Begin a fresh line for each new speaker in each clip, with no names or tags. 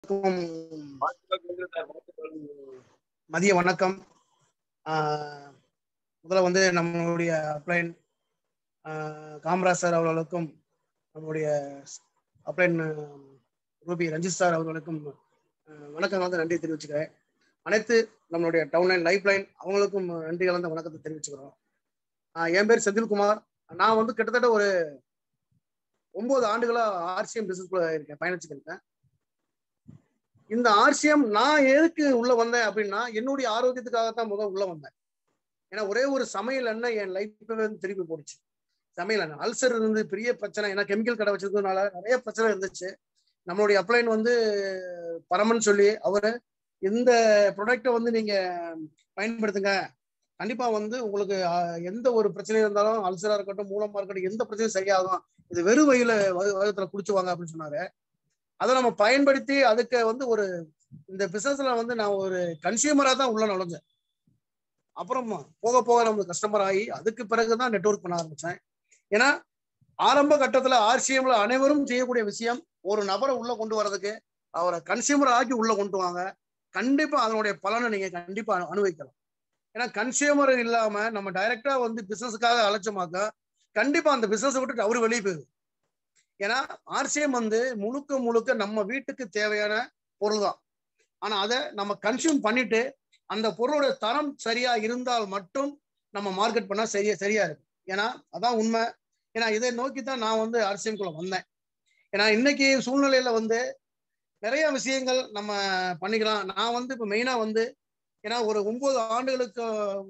மதிய வணக்கம் ஆஹ் முதல்ல வந்து நம்மளுடைய அப்ளைன் காமராஜ் சார் அவர்களுக்கும் நம்மளுடைய அப்ளைன் ரூபி ரஞ்சித் சார் அவர்களுக்கும் ஆஹ் வணக்கம் வந்து நன்றி தெரிவிச்சுக்கிறேன் அனைத்து நம்மளுடைய டவுன் லைன் லைஃப் லைன் அவங்களுக்கும் நன்றி கலந்த வணக்கத்தை தெரிவிச்சுக்கிறோம் ஆஹ் என் பேர் செந்தில்குமார் நான் வந்து கிட்டத்தட்ட ஒரு ஒன்பது ஆண்டுகளா ஆர்சிஎம் பிசினஸ்குள்ள இருக்கேன் பயணிச்சுக்கிருக்கேன் இந்த ஆர்சிஎம் நான் எதுக்கு உள்ள வந்தேன் அப்படின்னா என்னுடைய ஆரோக்கியத்துக்காகத்தான் முதல் உள்ள வந்தேன் ஏன்னா ஒரே ஒரு சமையல் எண்ணெய் என் லைஃப் வந்து திருப்பி போடுச்சு சமையல் எண்ணெய் அல்சர் இருந்து பெரிய பிரச்சனை ஏன்னா கெமிக்கல் கடை வச்சிருந்ததுனால நிறைய பிரச்சனை இருந்துச்சு நம்மளுடைய அப்ளைன் வந்து பரமன் சொல்லி அவரு இந்த ப்ரொடக்டை வந்து நீங்க பயன்படுத்துங்க கண்டிப்பா வந்து உங்களுக்கு எந்த ஒரு பிரச்சனையும் இருந்தாலும் அல்சரா இருக்கட்டும் மூலமா இருக்கட்டும் எந்த பிரச்சனையும் சரியாகும் இது வெறும் வயில வயத்துல குடிச்சுவாங்க அப்படின்னு சொன்னாரு அதை நம்ம பயன்படுத்தி அதுக்கு வந்து ஒரு இந்த பிசினஸ்ல வந்து நான் ஒரு கன்சியூமரா தான் உள்ள நுழைஞ்சேன் அப்புறம் போக போக நம்ம கஸ்டமர் ஆகி அதுக்கு பிறகுதான் நெட்ஒர்க் பண்ண ஆரம்பிச்சேன் ஏன்னா ஆரம்ப கட்டத்துல ஆர்சிஎம்ல அனைவரும் செய்யக்கூடிய விஷயம் ஒரு நபரை உள்ள கொண்டு வர்றதுக்கு அவரை கன்சியூமர் ஆக்கி உள்ள கொண்டு வாங்க கண்டிப்பா அதனுடைய பலனை நீங்க கண்டிப்பா அனுபவிக்கலாம் ஏன்னா கன்சியூமர் இல்லாம நம்ம டைரக்டா வந்து பிசினஸுக்காக அழைச்சோமாக்க கண்டிப்பா அந்த பிசினஸ் விட்டுட்டு அவரு வெளியே போயிடும் ஏன்னா ஆர்சிஎம் வந்து முழுக்க முழுக்க நம்ம வீட்டுக்கு தேவையான பொருள் தான் ஆனா அதை நம்ம கன்சியூம் பண்ணிட்டு அந்த பொருளோட தரம் சரியா இருந்தால் மட்டும் நம்ம மார்க்கெட் பண்ணா சரியா சரியா இருக்கு ஏன்னா அதான் உண்மை ஏன்னா இதை நோக்கி தான் நான் வந்து ஆர்சிஎம்குள்ள வந்தேன் ஏன்னா இன்னைக்கு சூழ்நிலையில வந்து நிறைய விஷயங்கள் நம்ம பண்ணிக்கலாம் நான் வந்து இப்போ மெயினா வந்து ஏன்னா ஒரு ஒன்பது ஆண்டுகளுக்கு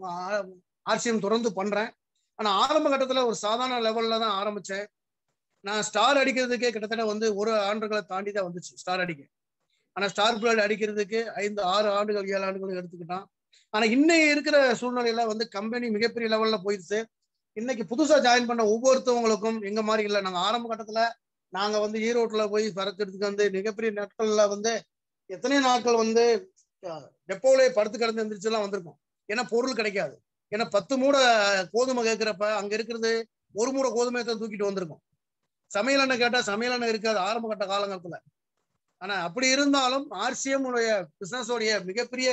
ஆர்சிஎம் தொடர்ந்து பண்றேன் ஆனா ஆரம்ப கட்டத்துல ஒரு சாதாரண லெவல்ல தான் ஆரம்பிச்சேன் நான் ஸ்டார் அடிக்கிறதுக்கே கிட்டத்தட்ட வந்து ஒரு ஆண்டுகளை தாண்டி தான் வந்துச்சு ஸ்டார் அடிக்க ஆனா ஸ்டார் பிளட் அடிக்கிறதுக்கு ஐந்து ஆறு ஆண்டுகள் ஏழு ஆண்டுகள் எடுத்துக்கிட்டான் ஆனா இன்னைக்கு இருக்கிற சூழ்நிலையில வந்து கம்பெனி மிகப்பெரிய லெவல்ல போயிடுச்சு இன்னைக்கு புதுசா ஜாயின் பண்ண ஒவ்வொருத்தவங்களுக்கும் எங்க மாதிரி இல்லை நாங்க ஆரம்ப கட்டத்துல நாங்க வந்து ஈரோட்ல போய் பறக்கிறதுக்கு வந்து மிகப்பெரிய நாட்கள்ல வந்து எத்தனையோ நாட்கள் வந்து டெப்போலே படுத்து கிடந்து எந்திரிச்சு எல்லாம் வந்திருக்கோம் ஏன்னா பொருள் கிடைக்காது ஏன்னா பத்து மூடை கோதுமை கேட்கிறப்ப அங்க இருக்கிறது ஒரு மூடை கோதுமையை தான் தூக்கிட்டு வந்திருக்கோம் சமையல் எண்ணெய் கேட்டா சமையல் எண்ணெய் இருக்காது ஆரம்ப கட்ட காலங்கத்துல ஆனா அப்படி இருந்தாலும் ஆர்சிஎம் உடைய பிசினஸோடைய மிகப்பெரிய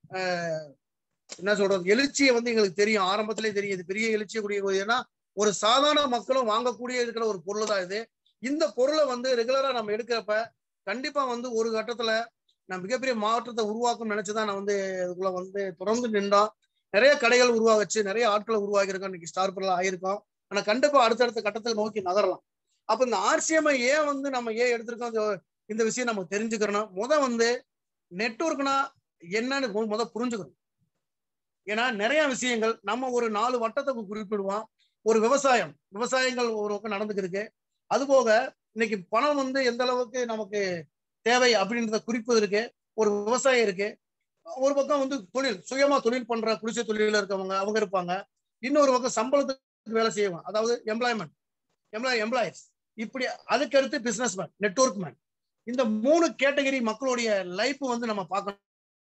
என்ன சொல்றது எழுச்சியை வந்து எங்களுக்கு தெரியும் ஆரம்பத்திலே தெரியும் இது பெரிய எழுச்சியை கூடிய ஏன்னா ஒரு சாதாரண மக்களும் வாங்கக்கூடிய இருக்கிற ஒரு பொருள் தான் இது இந்த பொருளை வந்து ரெகுலரா நம்ம எடுக்கிறப்ப கண்டிப்பா வந்து ஒரு கட்டத்துல நான் மிகப்பெரிய மாற்றத்தை உருவாக்கும் நினைச்சுதான் நான் வந்து இதுக்குள்ள வந்து தொடர்ந்து நின்றோம் நிறைய கடைகள் உருவாகச்சு நிறைய ஆட்களை உருவாகியிருக்கோம் இன்னைக்கு ஸ்டார் பொருள் ஆயிருக்கோம் ஆனா கண்டிப்பா அடுத்தடுத்த கட்டத்தை நோக்கி நகரலாம் அப்ப இந்த ஆர்சிஎம்ஐ ஏன் வந்து நம்ம ஏன் எடுத்திருக்கோம் இந்த விஷயம் நம்ம தெரிஞ்சுக்கிறோம் முத வந்து நெட்ஒர்க்னா என்னன்னு முத புரிஞ்சுக்கணும் ஏன்னா நிறைய விஷயங்கள் நம்ம ஒரு நாலு வட்டத்துக்கு குறிப்பிடுவோம் ஒரு விவசாயம் விவசாயங்கள் ஒரு பக்கம் நடந்துக்கிருக்கு அது போக இன்னைக்கு பணம் வந்து எந்த அளவுக்கு நமக்கு தேவை அப்படின்றத குறிப்பு இருக்கு ஒரு விவசாயம் இருக்கு ஒரு பக்கம் வந்து தொழில் சுயமா தொழில் பண்ற குடிசை தொழில இருக்கவங்க அவங்க இருப்பாங்க இன்னொரு பக்கம் சம்பளத்துக்கு வேலை செய்வாங்க அதாவது எம்ப்ளாய்மெண்ட் எம்ப்ளாய் எம்ப்ளாயர்ஸ் இப்படி அதுக்கடுத்து பிசினஸ் மேன் நெட்ஒர்க் மேன் இந்த மூணு கேட்டகரி மக்களுடைய லைஃப் வந்து நம்ம பார்க்கணும்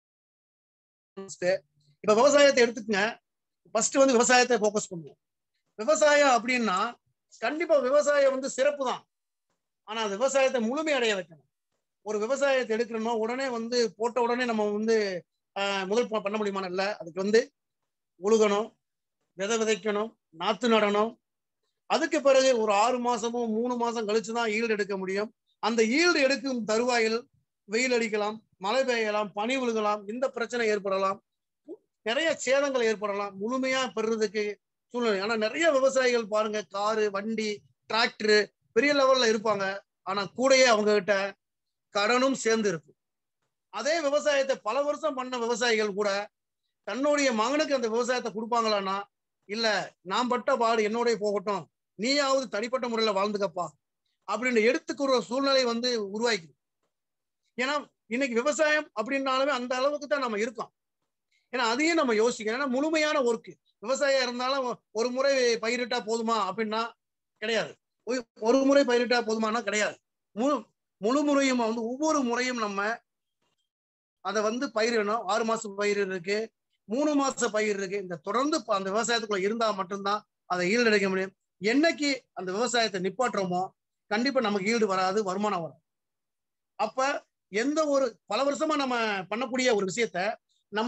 இப்ப விவசாயத்தை எடுத்துக்கங்க ஃபர்ஸ்ட் வந்து விவசாயத்தை போக்கஸ் பண்ணுவோம் விவசாயம் அப்படின்னா கண்டிப்பா விவசாயம் வந்து சிறப்பு தான் ஆனா அந்த விவசாயத்தை முழுமையடைய வைக்கணும் ஒரு விவசாயத்தை எடுக்கணும்னா உடனே வந்து போட்ட உடனே நம்ம வந்து முதல் பண்ண முடியுமான இல்லை அதுக்கு வந்து உழுகணும் விதை விதைக்கணும் நாத்து நடணும் அதுக்கு பிறகு ஒரு ஆறு மாசமும் மூணு மாசம் கழிச்சுதான் ஈல்டு எடுக்க முடியும் அந்த ஈல்டு எடுக்கும் தருவாயில் வெயில் அடிக்கலாம் மழை பெய்யலாம் பனி விழுகலாம் இந்த பிரச்சனை ஏற்படலாம் நிறைய சேதங்கள் ஏற்படலாம் முழுமையா பெறுறதுக்கு சூழ்நிலை ஆனா நிறைய விவசாயிகள் பாருங்க காரு வண்டி டிராக்டர் பெரிய லெவல்ல இருப்பாங்க ஆனா கூடயே அவங்க கிட்ட கடனும் சேர்ந்து இருக்கும் அதே விவசாயத்தை பல வருஷம் பண்ண விவசாயிகள் கூட தன்னுடைய மகனுக்கு அந்த விவசாயத்தை கொடுப்பாங்களான்னா இல்ல நான் பட்ட பாடு என்னோடய போகட்டும் நீயாவது தனிப்பட்ட முறையில வாழ்ந்துக்கப்பா அப்படின்னு எடுத்துக்கிற சூழ்நிலை வந்து உருவாக்கி ஏன்னா இன்னைக்கு விவசாயம் அப்படின்னாலுமே அந்த அளவுக்கு தான் நம்ம இருக்கோம் ஏன்னா அதையும் நம்ம யோசிக்கணும் ஏன்னா முழுமையான ஒர்க்கு விவசாயம் இருந்தாலும் ஒரு முறை பயிரிட்டா போதுமா அப்படின்னா கிடையாது ஒரு முறை பயிரிட்டா போதுமானா கிடையாது முழு முழு முறையும் வந்து ஒவ்வொரு முறையும் நம்ம அதை வந்து பயிரிடணும் ஆறு மாசம் பயிர் இருக்கு மூணு மாச பயிர் இருக்கு இந்த தொடர்ந்து அந்த விவசாயத்துக்குள்ள இருந்தா மட்டும்தான் அதை ஈல்டு எடுக்க முடியும் என்னைக்கு அந்த விவசாயத்தை நிப்பாட்டுறோமோ கண்டிப்பா நமக்கு ஈல்டு வராது வருமானம் வரும் அப்ப எந்த ஒரு பல வருஷமா நம்ம பண்ணக்கூடிய ஒரு விஷயத்த நம்ம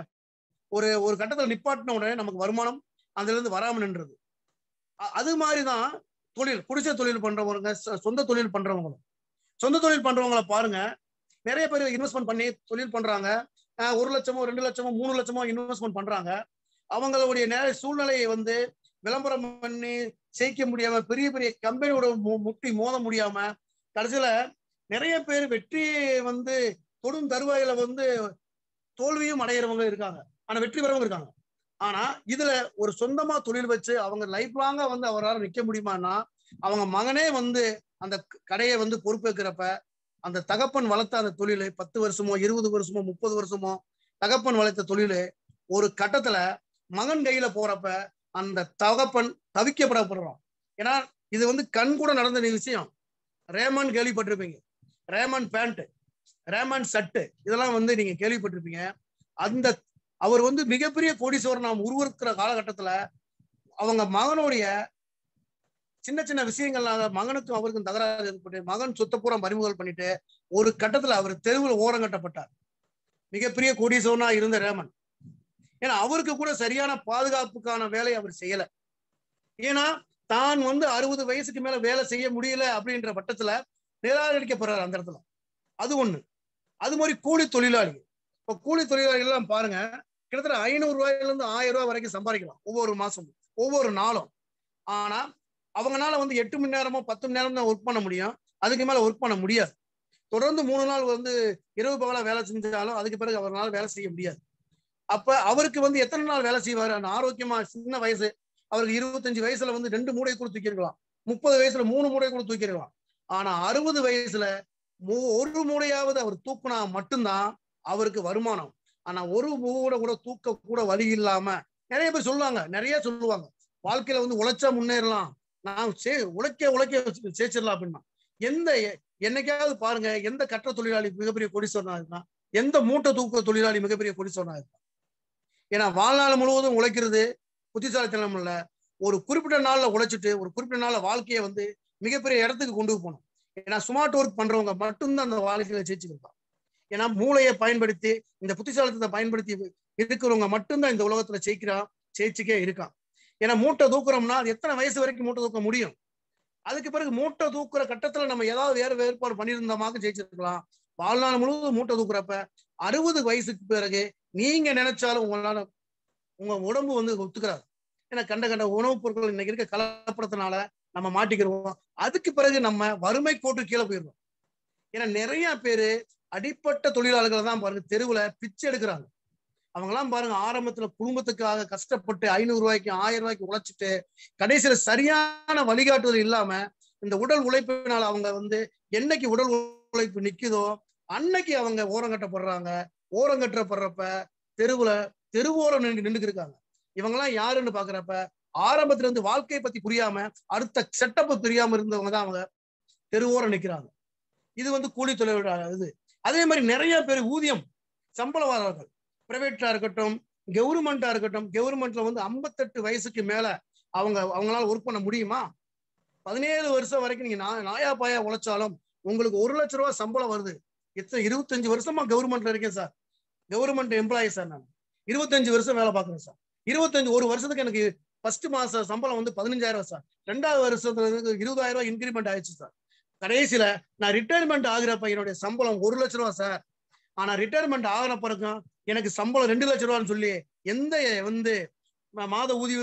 ஒரு ஒரு கட்டத்துல நிப்பாட்டின உடனே நமக்கு வருமானம் அதுல இருந்து வராம நின்றது அ- அது மாதிரிதான் தொழில் குடிசை தொழில் பண்றவங்க சொ- சொந்த தொழில் பண்றவங்களும் சொந்த தொழில் பண்றவங்கள பாருங்க நிறைய பேர் இன்வெஸ்ட்மெண்ட் பண்ணி தொழில் பண்றாங்க அஹ் ஒரு லட்சமோ ரெண்டு லட்சமோ மூணு லட்சமோ இன்வெஸ்ட்மெண்ட் பண்றாங்க அவங்களுடைய நேர சூழ்நிலையை வந்து விளம்பரம் பண்ணி ஜெயிக்க முடியாம பெரிய பெரிய கம்பெனியோட மு- முட்டி மோத முடியாம கடைசியில நிறைய பேர் வெற்றி வந்து தொடும் தருவாயில வந்து தோல்வியும் அடையிறவங்க இருக்காங்க ஆனா வெற்றி பெறவங்க இருக்காங்க ஆனா இதுல ஒரு சொந்தமா தொழில் வச்சு அவங்க லைஃப் லாங்கா வந்து அவரால் நிக்க முடியுமான்னா அவங்க மகனே வந்து அந்த க- கடையை வந்து பொறுப்பேற்கிறப்ப அந்த தகப்பன் வளர்த்த அந்த தொழில் பத்து வருஷமோ இருபது வருஷமோ முப்பது வருஷமோ தகப்பன் வளர்த்த தொழில் ஒரு கட்டத்துல மகன் கையில போறப்ப அந்த தகப்பன் தவிக்கப்படப்படுறான் ஏன்னா இது வந்து கண் கூட நடந்த விஷயம் ரேமன் கேள்விப்பட்டிருப்பீங்க ரேமன் பேண்ட் ரேமன் சட்டு இதெல்லாம் வந்து நீங்க கேள்விப்பட்டிருப்பீங்க அந்த அவர் வந்து மிகப்பெரிய கோடீஸ்வரன் நாம் உருவருக்கிற காலகட்டத்துல அவங்க மகனுடைய சின்ன சின்ன விஷயங்கள்னால மகனுக்கும் அவருக்கும் தகராறு ஏற்பட்டு மகன் சுத்தப்புறம் பறிமுதல் பண்ணிட்டு ஒரு கட்டத்துல அவர் தெருவில் ஓரங்கட்டப்பட்டார் மிகப்பெரிய கோடீஸ்வரனா இருந்த ரேமன் ஏன்னா அவருக்கு கூட சரியான பாதுகாப்புக்கான வேலையை அவர் செய்யல ஏன்னா தான் வந்து அறுபது வயசுக்கு மேல வேலை செய்ய முடியல அப்படின்ற பட்டத்துல நிராகரிக்கப்படுறாரு அந்த இடத்துல அது ஒண்ணு அது மாதிரி கூலி தொழிலாளி இப்ப கூலி தொழிலாளிகள் எல்லாம் பாருங்க கிட்டத்தட்ட ஐநூறு ரூபாயில இருந்து ஆயிரம் ரூபாய் வரைக்கும் சம்பாதிக்கலாம் ஒவ்வொரு மாசமும் ஒவ்வொரு நாளும் ஆனா அவங்கனால வந்து எட்டு மணி நேரமோ பத்து மணி நேரம் தான் ஒர்க் பண்ண முடியும் அதுக்கு மேல ஒர்க் பண்ண முடியாது தொடர்ந்து மூணு நாள் வந்து இரவு பகலா வேலை செஞ்சாலும் அதுக்கு பிறகு அவரால் வேலை செய்ய முடியாது அப்ப அவருக்கு வந்து எத்தனை நாள் வேலை செய்வாரு அந்த ஆரோக்கியமா சின்ன வயசு அவருக்கு இருபத்தஞ்சு வயசுல வந்து ரெண்டு மூடை கூட தூக்கிருக்கலாம் முப்பது வயசுல மூணு மூடை கூட தூக்கிருக்கலாம் ஆனா அறுபது வயசுல மூ- ஒரு மூடையாவது அவர் தூக்குனா மட்டும்தான் அவருக்கு வருமானம் ஆனா ஒரு மூடை கூட தூக்க கூட வழி இல்லாம நிறைய பேர் சொல்லுவாங்க நிறைய சொல்லுவாங்க வாழ்க்கையில வந்து உழைச்சா முன்னேறலாம் நான் சே உழைக்க உழைக்க சேர்ச்சிடலாம் அப்படின்னா எந்த என்னைக்காவது பாருங்க எந்த கற்ற தொழிலாளி மிகப்பெரிய கொடிசோனா இருந்தா எந்த மூட்டை தூக்க தொழிலாளி மிகப்பெரிய கொடிசோனா இருந்தா ஏன்னா வாழ்நாள் முழுவதும் உழைக்கிறது புத்திசாலித்தனம் இல்ல ஒரு குறிப்பிட்ட நாள்ல உழைச்சிட்டு ஒரு குறிப்பிட்ட நாள்ல வாழ்க்கையை வந்து மிகப்பெரிய இடத்துக்கு கொண்டு போகணும் ஏன்னா ஸ்மார்ட் ஒர்க் பண்றவங்க மட்டும்தான் அந்த வாழ்க்கையில ஜெயிச்சுருக்கான் ஏன்னா மூளையை பயன்படுத்தி இந்த புத்திசாலித்தனத்தை பயன்படுத்தி இருக்கிறவங்க மட்டும்தான் இந்த உலகத்துல ஜெயிக்கிறான் ஜெயிச்சுக்கே இருக்கான் ஏன்னா மூட்டை தூக்குறோம்னா அது எத்தனை வயசு வரைக்கும் மூட்டை தூக்க முடியும் அதுக்கு பிறகு மூட்டை தூக்குற கட்டத்துல நம்ம ஏதாவது வேற வேறுபாடு பண்ணியிருந்தோமாக ஜெயிச்சிருக்கலாம் வாழ்நாள் முழுவதும் மூட்டை தூக்குறப்ப அறுபது வயசுக்கு பிறகு நீங்க நினைச்சாலும் உங்களால உங்க உடம்பு வந்து ஒத்துக்கிறாது ஏன்னா கண்ட கண்ட உணவுப் பொருட்கள் இன்னைக்கு இருக்க கலப்படத்தினால நம்ம மாட்டிக்கிறோம் அதுக்கு பிறகு நம்ம வறுமை கோட்டு கீழே போயிடுறோம் ஏன்னா நிறைய பேரு அடிப்பட்ட தொழிலாளர்கள் தான் பாருங்க தெருவுல பிச்சை எடுக்கிறாங்க அவங்கெல்லாம் பாருங்க ஆரம்பத்துல குடும்பத்துக்காக கஷ்டப்பட்டு ஐநூறு ரூபாய்க்கு ஆயிரம் ரூபாய்க்கு உழைச்சிட்டு கடைசியில சரியான வழிகாட்டுதல் இல்லாம இந்த உடல் உழைப்பினால அவங்க வந்து என்னைக்கு உடல் உழைப்பு நிக்குதோ அன்னைக்கு அவங்க ஓரங்கட்டப்படுறாங்க ஓரங்கட்டப்படுறப்ப தெருவுல தெருவோரம் நின்று நின்றுக்கு இருக்காங்க இவங்கெல்லாம் யாருன்னு பாக்குறப்ப ஆரம்பத்துல இருந்து வாழ்க்கையை பத்தி புரியாம அடுத்த செட்டப் தெரியாம இருந்தவங்க தான் அவங்க தெருவோரம் நிக்கிறாங்க இது வந்து கூலி தொழிலாளர் இது அதே மாதிரி நிறைய பேர் ஊதியம் சம்பளவாளர்கள் பிரைவேட்டா இருக்கட்டும் கவர்மெண்டா இருக்கட்டும் கவர்மெண்ட்ல வந்து ஐம்பத்தெட்டு வயசுக்கு மேல அவங்க அவங்களால ஒர்க் பண்ண முடியுமா பதினேழு வருஷம் வரைக்கும் நீங்க நா- நாயா பாயா உழைச்சாலும் உங்களுக்கு ஒரு லட்ச ரூபாய் சம்பளம் வருது எத்தனை இருபத்தஞ்சு வருஷமா கவர்மெண்ட்ல இருக்கேன் சார் கவர்மெண்ட் எம்ப்ளாயி சார் நான் இருபத்தஞ்சு வருஷம் வேலை பார்க்குறேன் சார் இருபத்தஞ்சு ஒரு வருஷத்துக்கு எனக்கு ஃபர்ஸ்ட் மாச சம்பளம் வந்து பதினஞ்சாயிரம் சார் ரெண்டாவது வருஷத்துல இருந்து இருபதாயிரம் ரூபாய் இன்க்ரிமெண்ட் ஆயிடுச்சு சார் கடைசியில நான் ரிட்டையர்மெண்ட் ஆகுறப்ப என்னுடைய சம்பளம் ஒரு லட்ச ரூபா சார் ஆனா ரிட்டையர்மெண்ட் ஆகின பிறகும் எனக்கு சம்பளம் ரெண்டு லட்ச ரூபான்னு சொல்லி எந்த வந்து ம- மாத ஊதிய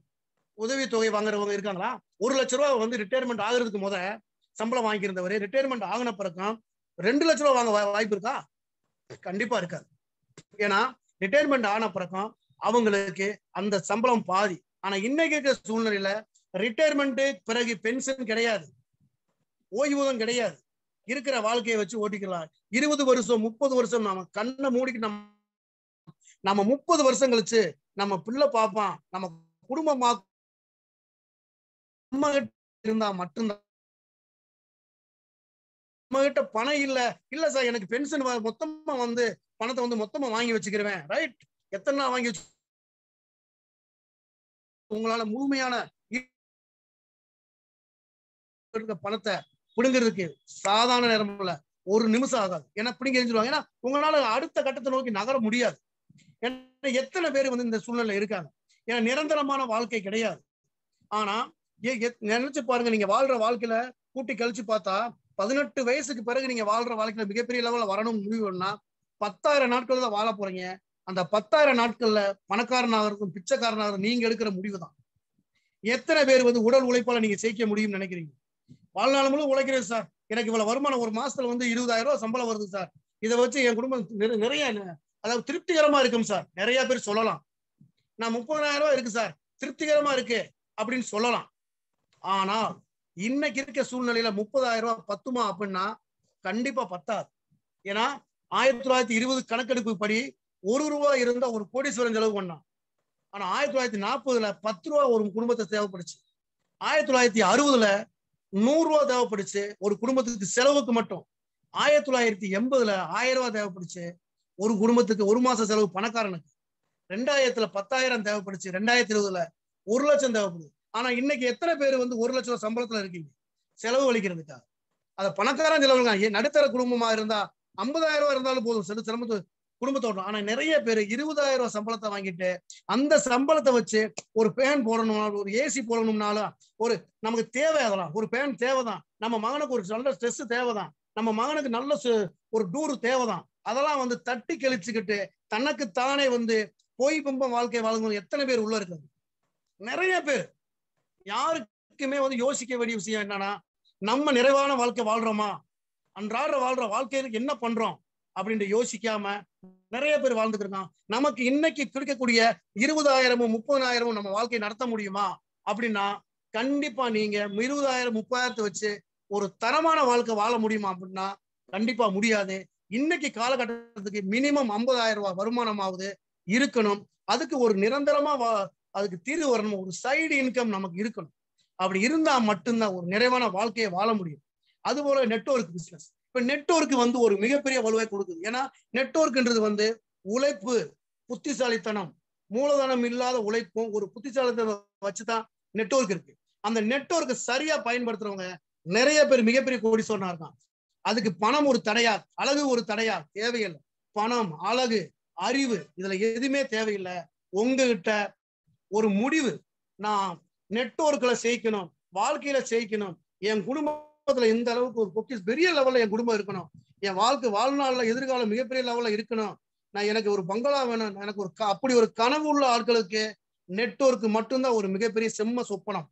உதவி தொகை வாங்குறவங்க இருக்காங்களா ஒரு லட்ச ரூபா வந்து ரிட்டையர்மெண்ட் ஆகுறதுக்கு முத சம்பளம் வாங்கியிருந்தவர் ரிட்டையர்மெண்ட் ஆகின பிறகும் ரெண்டு லட்ச ரூபா வாங்க வா- வாய்ப்பு இருக்கா கண்டிப்பா இருக்காது ஏன்னா ரிட்டையர்மெண்ட் ஆன பிறகும் அவங்களுக்கு அந்த சம்பளம் பாதி ஆனா இன்னைக்கு இருக்கிற சூழ்நிலையில ரிட்டையர்மெண்ட் பிறகு பென்ஷன் கிடையாது ஓய்வூதியம் கிடையாது இருக்கிற வாழ்க்கையை வச்சு ஓட்டிக்கலாம் இருபது வருஷம் முப்பது வருஷம் நம்ம கண்ணை மூடிக்கு நம்ம நம்ம முப்பது வருஷம் கழிச்சு நம்ம பிள்ளை பார்ப்பான் நம்ம குடும்பமா நம்ம கிட்ட இருந்தா மட்டும்தான் நம்ம கிட்ட பணம் இல்ல இல்ல சார் எனக்கு பென்ஷன் மொத்தமா வந்து பணத்தை வந்து மொத்தமா வாங்கி வச்சுக்கிறேன் ரைட் எத்தனை நாள் வாங்கி வச்சு உங்களால முழுமையான இருக்க பணத்தை பிடுங்கிறதுக்கு சாதாரண நேரம் இல்ல ஒரு நிமிஷம் ஆகாது ஏன்னா பிடிங்க எரிஞ்சிருவாங்க ஏன்னா உங்களால அடுத்த கட்டத்தை நோக்கி நகர முடியாது ஏன்னா எத்தனை பேர் வந்து இந்த சூழ்நிலை இருக்காங்க ஏன்னா நிரந்தரமான வாழ்க்கை கிடையாது ஆனா ஏ- எத்- நினைச்சு பாருங்க நீங்க வாழ்ற வாழ்க்கையில கூட்டி கழிச்சு பார்த்தா பதினெட்டு வயசுக்கு பிறகு நீங்க வாழ்ற வாழ்க்கையில மிகப்பெரிய லெவல்ல வரணும் முடிவுன்னா பத்தாயிரம் நாட்கள் தான் வாழ போறீங்க அந்த பத்தாயிரம் நாட்கள்ல பணக்காரனாகிறதும் பிச்சைக்காரனாகிறதும் நீங்க எடுக்கிற முடிவு தான் எத்தனை பேர் வந்து உடல் உழைப்பால நீங்க ஜெயிக்க முடியும்னு நினைக்கிறீங்க வாழ்நாள் முழு உழைக்கிறேன் சார் எனக்கு இவ்வளவு வருமானம் ஒரு மாசத்துல வந்து இருபதாயிரம் ரூபாய் சம்பளம் வருது சார் இதை வச்சு என் குடும்பம் நிற- நிறைய ந- அதாவது திருப்திகரமா இருக்கும் சார் நிறைய பேர் சொல்லலாம் நான் முப்பதாயிரம் ரூபாய் இருக்கு சார் திருப்திகரமா இருக்கு அப்படின்னு சொல்லலாம் ஆனா இன்னைக்கு இருக்க சூழ்நிலையில முப்பதாயிரம் ரூபாய் பத்துமா அப்படின்னா கண்டிப்பா பத்தாது ஏன்னா ஆயிரத்தி தொள்ளாயிரத்தி இருபது கணக்கெடுப்பு படி ஒரு ரூபாய் இருந்தா ஒரு கோடீஸ்வரன் செலவு பண்ணான் ஆனா ஆயிரத்தி தொள்ளாயிரத்தி நாற்பதுல பத்து ரூபா ஒரு குடும்பத்தை தேவைப்படுச்சு ஆயிரத்தி தொள்ளாயிரத்தி அறுபதுல நூறு ரூபா தேவைப்படுச்சு ஒரு குடும்பத்துக்கு செலவுக்கு மட்டும் ஆயிரத்தி தொள்ளாயிரத்தி எண்பதுல ஆயிரம் ரூபாய் தேவைப்படுச்சு ஒரு குடும்பத்துக்கு ஒரு மாச செலவு பணக்காரனுக்கு ரெண்டாயிரத்துல பத்தாயிரம் தேவைப்படுச்சு ரெண்டாயிரத்தி இருபதுல ஒரு லட்சம் தேவைப்படுது ஆனா இன்னைக்கு எத்தனை பேர் வந்து ஒரு லட்சம் ரூபாய் சம்பளத்துல இருக்கீங்க செலவு அளிக்கிறதுக்காக அத பணக்காரன் செலவு நடுத்தர குடும்பமா இருந்தா ஐம்பதாயிரம் ரூபாய் இருந்தாலும் போதும் சில சிரமத்து குடும்பத்தோட ஆனா நிறைய பேர் இருபதாயிரம் ரூபாய் சம்பளத்தை வாங்கிட்டு அந்த சம்பளத்தை வச்சு ஒரு பேன் போடணும்னாலும் ஒரு ஏசி போடணும்னாலும் ஒரு நமக்கு தேவை அதெல்லாம் ஒரு பேன் தேவைதான் நம்ம மகனுக்கு ஒரு நல்ல ஸ்ட்ரெஸ் தேவைதான் நம்ம மகனுக்கு நல்ல சு- ஒரு டூர் தேவைதான் அதெல்லாம் வந்து தட்டி கழிச்சுக்கிட்டு தனக்கு தானே வந்து பொய் பிம்பம் வாழ்க்கை வாழ்ந்து எத்தனை பேர் உள்ள இருக்காங்க நிறைய பேர் யாருக்குமே வந்து யோசிக்க வேண்டிய விஷயம் என்னன்னா நம்ம நிறைவான வாழ்க்கை வாழ்றோமா அன்றாட வாழ்ற வாழ்க்கையில என்ன பண்றோம் அப்படின்ட்டு யோசிக்காம நிறைய பேர் வாழ்ந்துட்டு இருக்கான் நமக்கு இன்னைக்கு கிடைக்கக்கூடிய இருபதாயிரமும் முப்பதாயிரமும் நம்ம வாழ்க்கையை நடத்த முடியுமா அப்படின்னா கண்டிப்பா நீங்க இருபதாயிரம் முப்பதாயிரத்தை வச்சு ஒரு தரமான வாழ்க்கை வாழ முடியுமா அப்படின்னா கண்டிப்பா முடியாது இன்னைக்கு காலகட்டத்துக்கு மினிமம் ஐம்பதாயிரம் ரூபாய் வருமானமாவது இருக்கணும் அதுக்கு ஒரு நிரந்தரமா வா- அதுக்கு தீர்வு வரணும் ஒரு சைடு இன்கம் நமக்கு இருக்கணும் அப்படி இருந்தா மட்டும்தான் ஒரு நிறைவான வாழ்க்கையை வாழ முடியும் அதுபோல நெட்வொர்க் பிசினஸ் இப்ப நெட்வொர்க் வந்து ஒரு மிகப்பெரிய வலுவை கொடுக்குது ஏன்னா நெட்வொர்க்ன்றது வந்து உழைப்பு புத்திசாலித்தனம் மூலதனம் இல்லாத உழைப்பும் ஒரு புத்திசாலித்தனம் வச்சுதான் நெட்வொர்க் இருக்கு அந்த நெட்வொர்க்கை சரியா பயன்படுத்துறவங்க நிறைய பேர் மிகப்பெரிய கோடீஸ்வரனா இருக்கான் அதுக்கு பணம் ஒரு தடையா அழகு ஒரு தடையா தேவையில்லை பணம் அழகு அறிவு இதுல எதுவுமே தேவையில்லை உங்ககிட்ட ஒரு முடிவு நான் நெட்வொர்க்ல ஜெயிக்கணும் வாழ்க்கையில ஜெயிக்கணும் என் குடும்பத்துல இந்த அளவுக்கு ஒரு பொக்கிஸ் பெரிய லெவல்ல என் குடும்பம் இருக்கணும் என் வாழ்க்கை வாழ்நாள்ல எதிர்காலம் மிகப்பெரிய லெவல்ல இருக்கணும் நான் எனக்கு ஒரு பங்களா வேணும் எனக்கு ஒரு க- அப்படி ஒரு கனவு உள்ள ஆட்களுக்கு நெட்வொர்க் மட்டும்தான் ஒரு மிகப்பெரிய செம்ம சொப்பனம்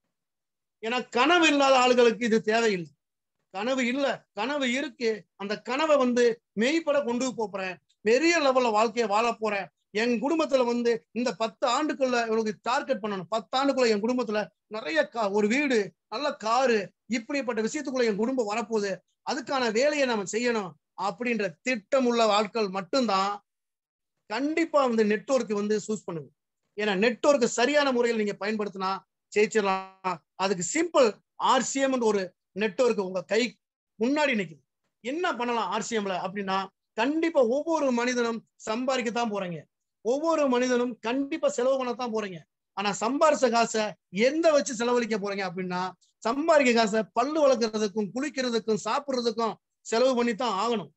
ஏன்னா கனவு இல்லாத ஆளுகளுக்கு இது தேவையில்லை கனவு இல்ல கனவு இருக்கு அந்த கனவை வந்து மெய்ப்பட கொண்டு போறேன் பெரிய லெவல்ல வாழ்க்கையை வாழ போறேன் என் குடும்பத்துல வந்து இந்த பத்து ஆண்டுக்குள்ள இவனுக்கு டார்கெட் பண்ணணும் பத்து ஆண்டுக்குள்ள என் குடும்பத்துல நிறைய கா- ஒரு வீடு நல்ல காரு இப்படிப்பட்ட விஷயத்துக்குள்ள என் குடும்பம் வரப்போகுது அதுக்கான வேலையை நம்ம செய்யணும் அப்படின்ற திட்டம் உள்ள ஆட்கள் மட்டும்தான் கண்டிப்பா வந்து நெட்வொர்க் வந்து சூஸ் பண்ணுங்க ஏன்னா நெட்வொர்க் சரியான முறையில் நீங்க பயன்படுத்தினா ஜெயிச்சிடலாம் அதுக்கு சிம்பிள் ஆர்சிஎம் ஒரு நெட்வொர்க் உங்க கை முன்னாடி நிக்குது என்ன பண்ணலாம் ஆர்சிஎம்ல அப்படின்னா கண்டிப்பா ஒவ்வொரு மனிதனும் சம்பாதிக்கத்தான் போறீங்க ஒவ்வொரு மனிதனும் கண்டிப்பா செலவு பண்ணத்தான் போறீங்க ஆனா சம்பாரிச்ச காசை எந்த வச்சு செலவழிக்க போறீங்க அப்படின்னா சம்பாதிக்க காசை பல்லு வளர்க்கறதுக்கும் குளிக்கிறதுக்கும் சாப்பிடுறதுக்கும் செலவு பண்ணித்தான் ஆகணும்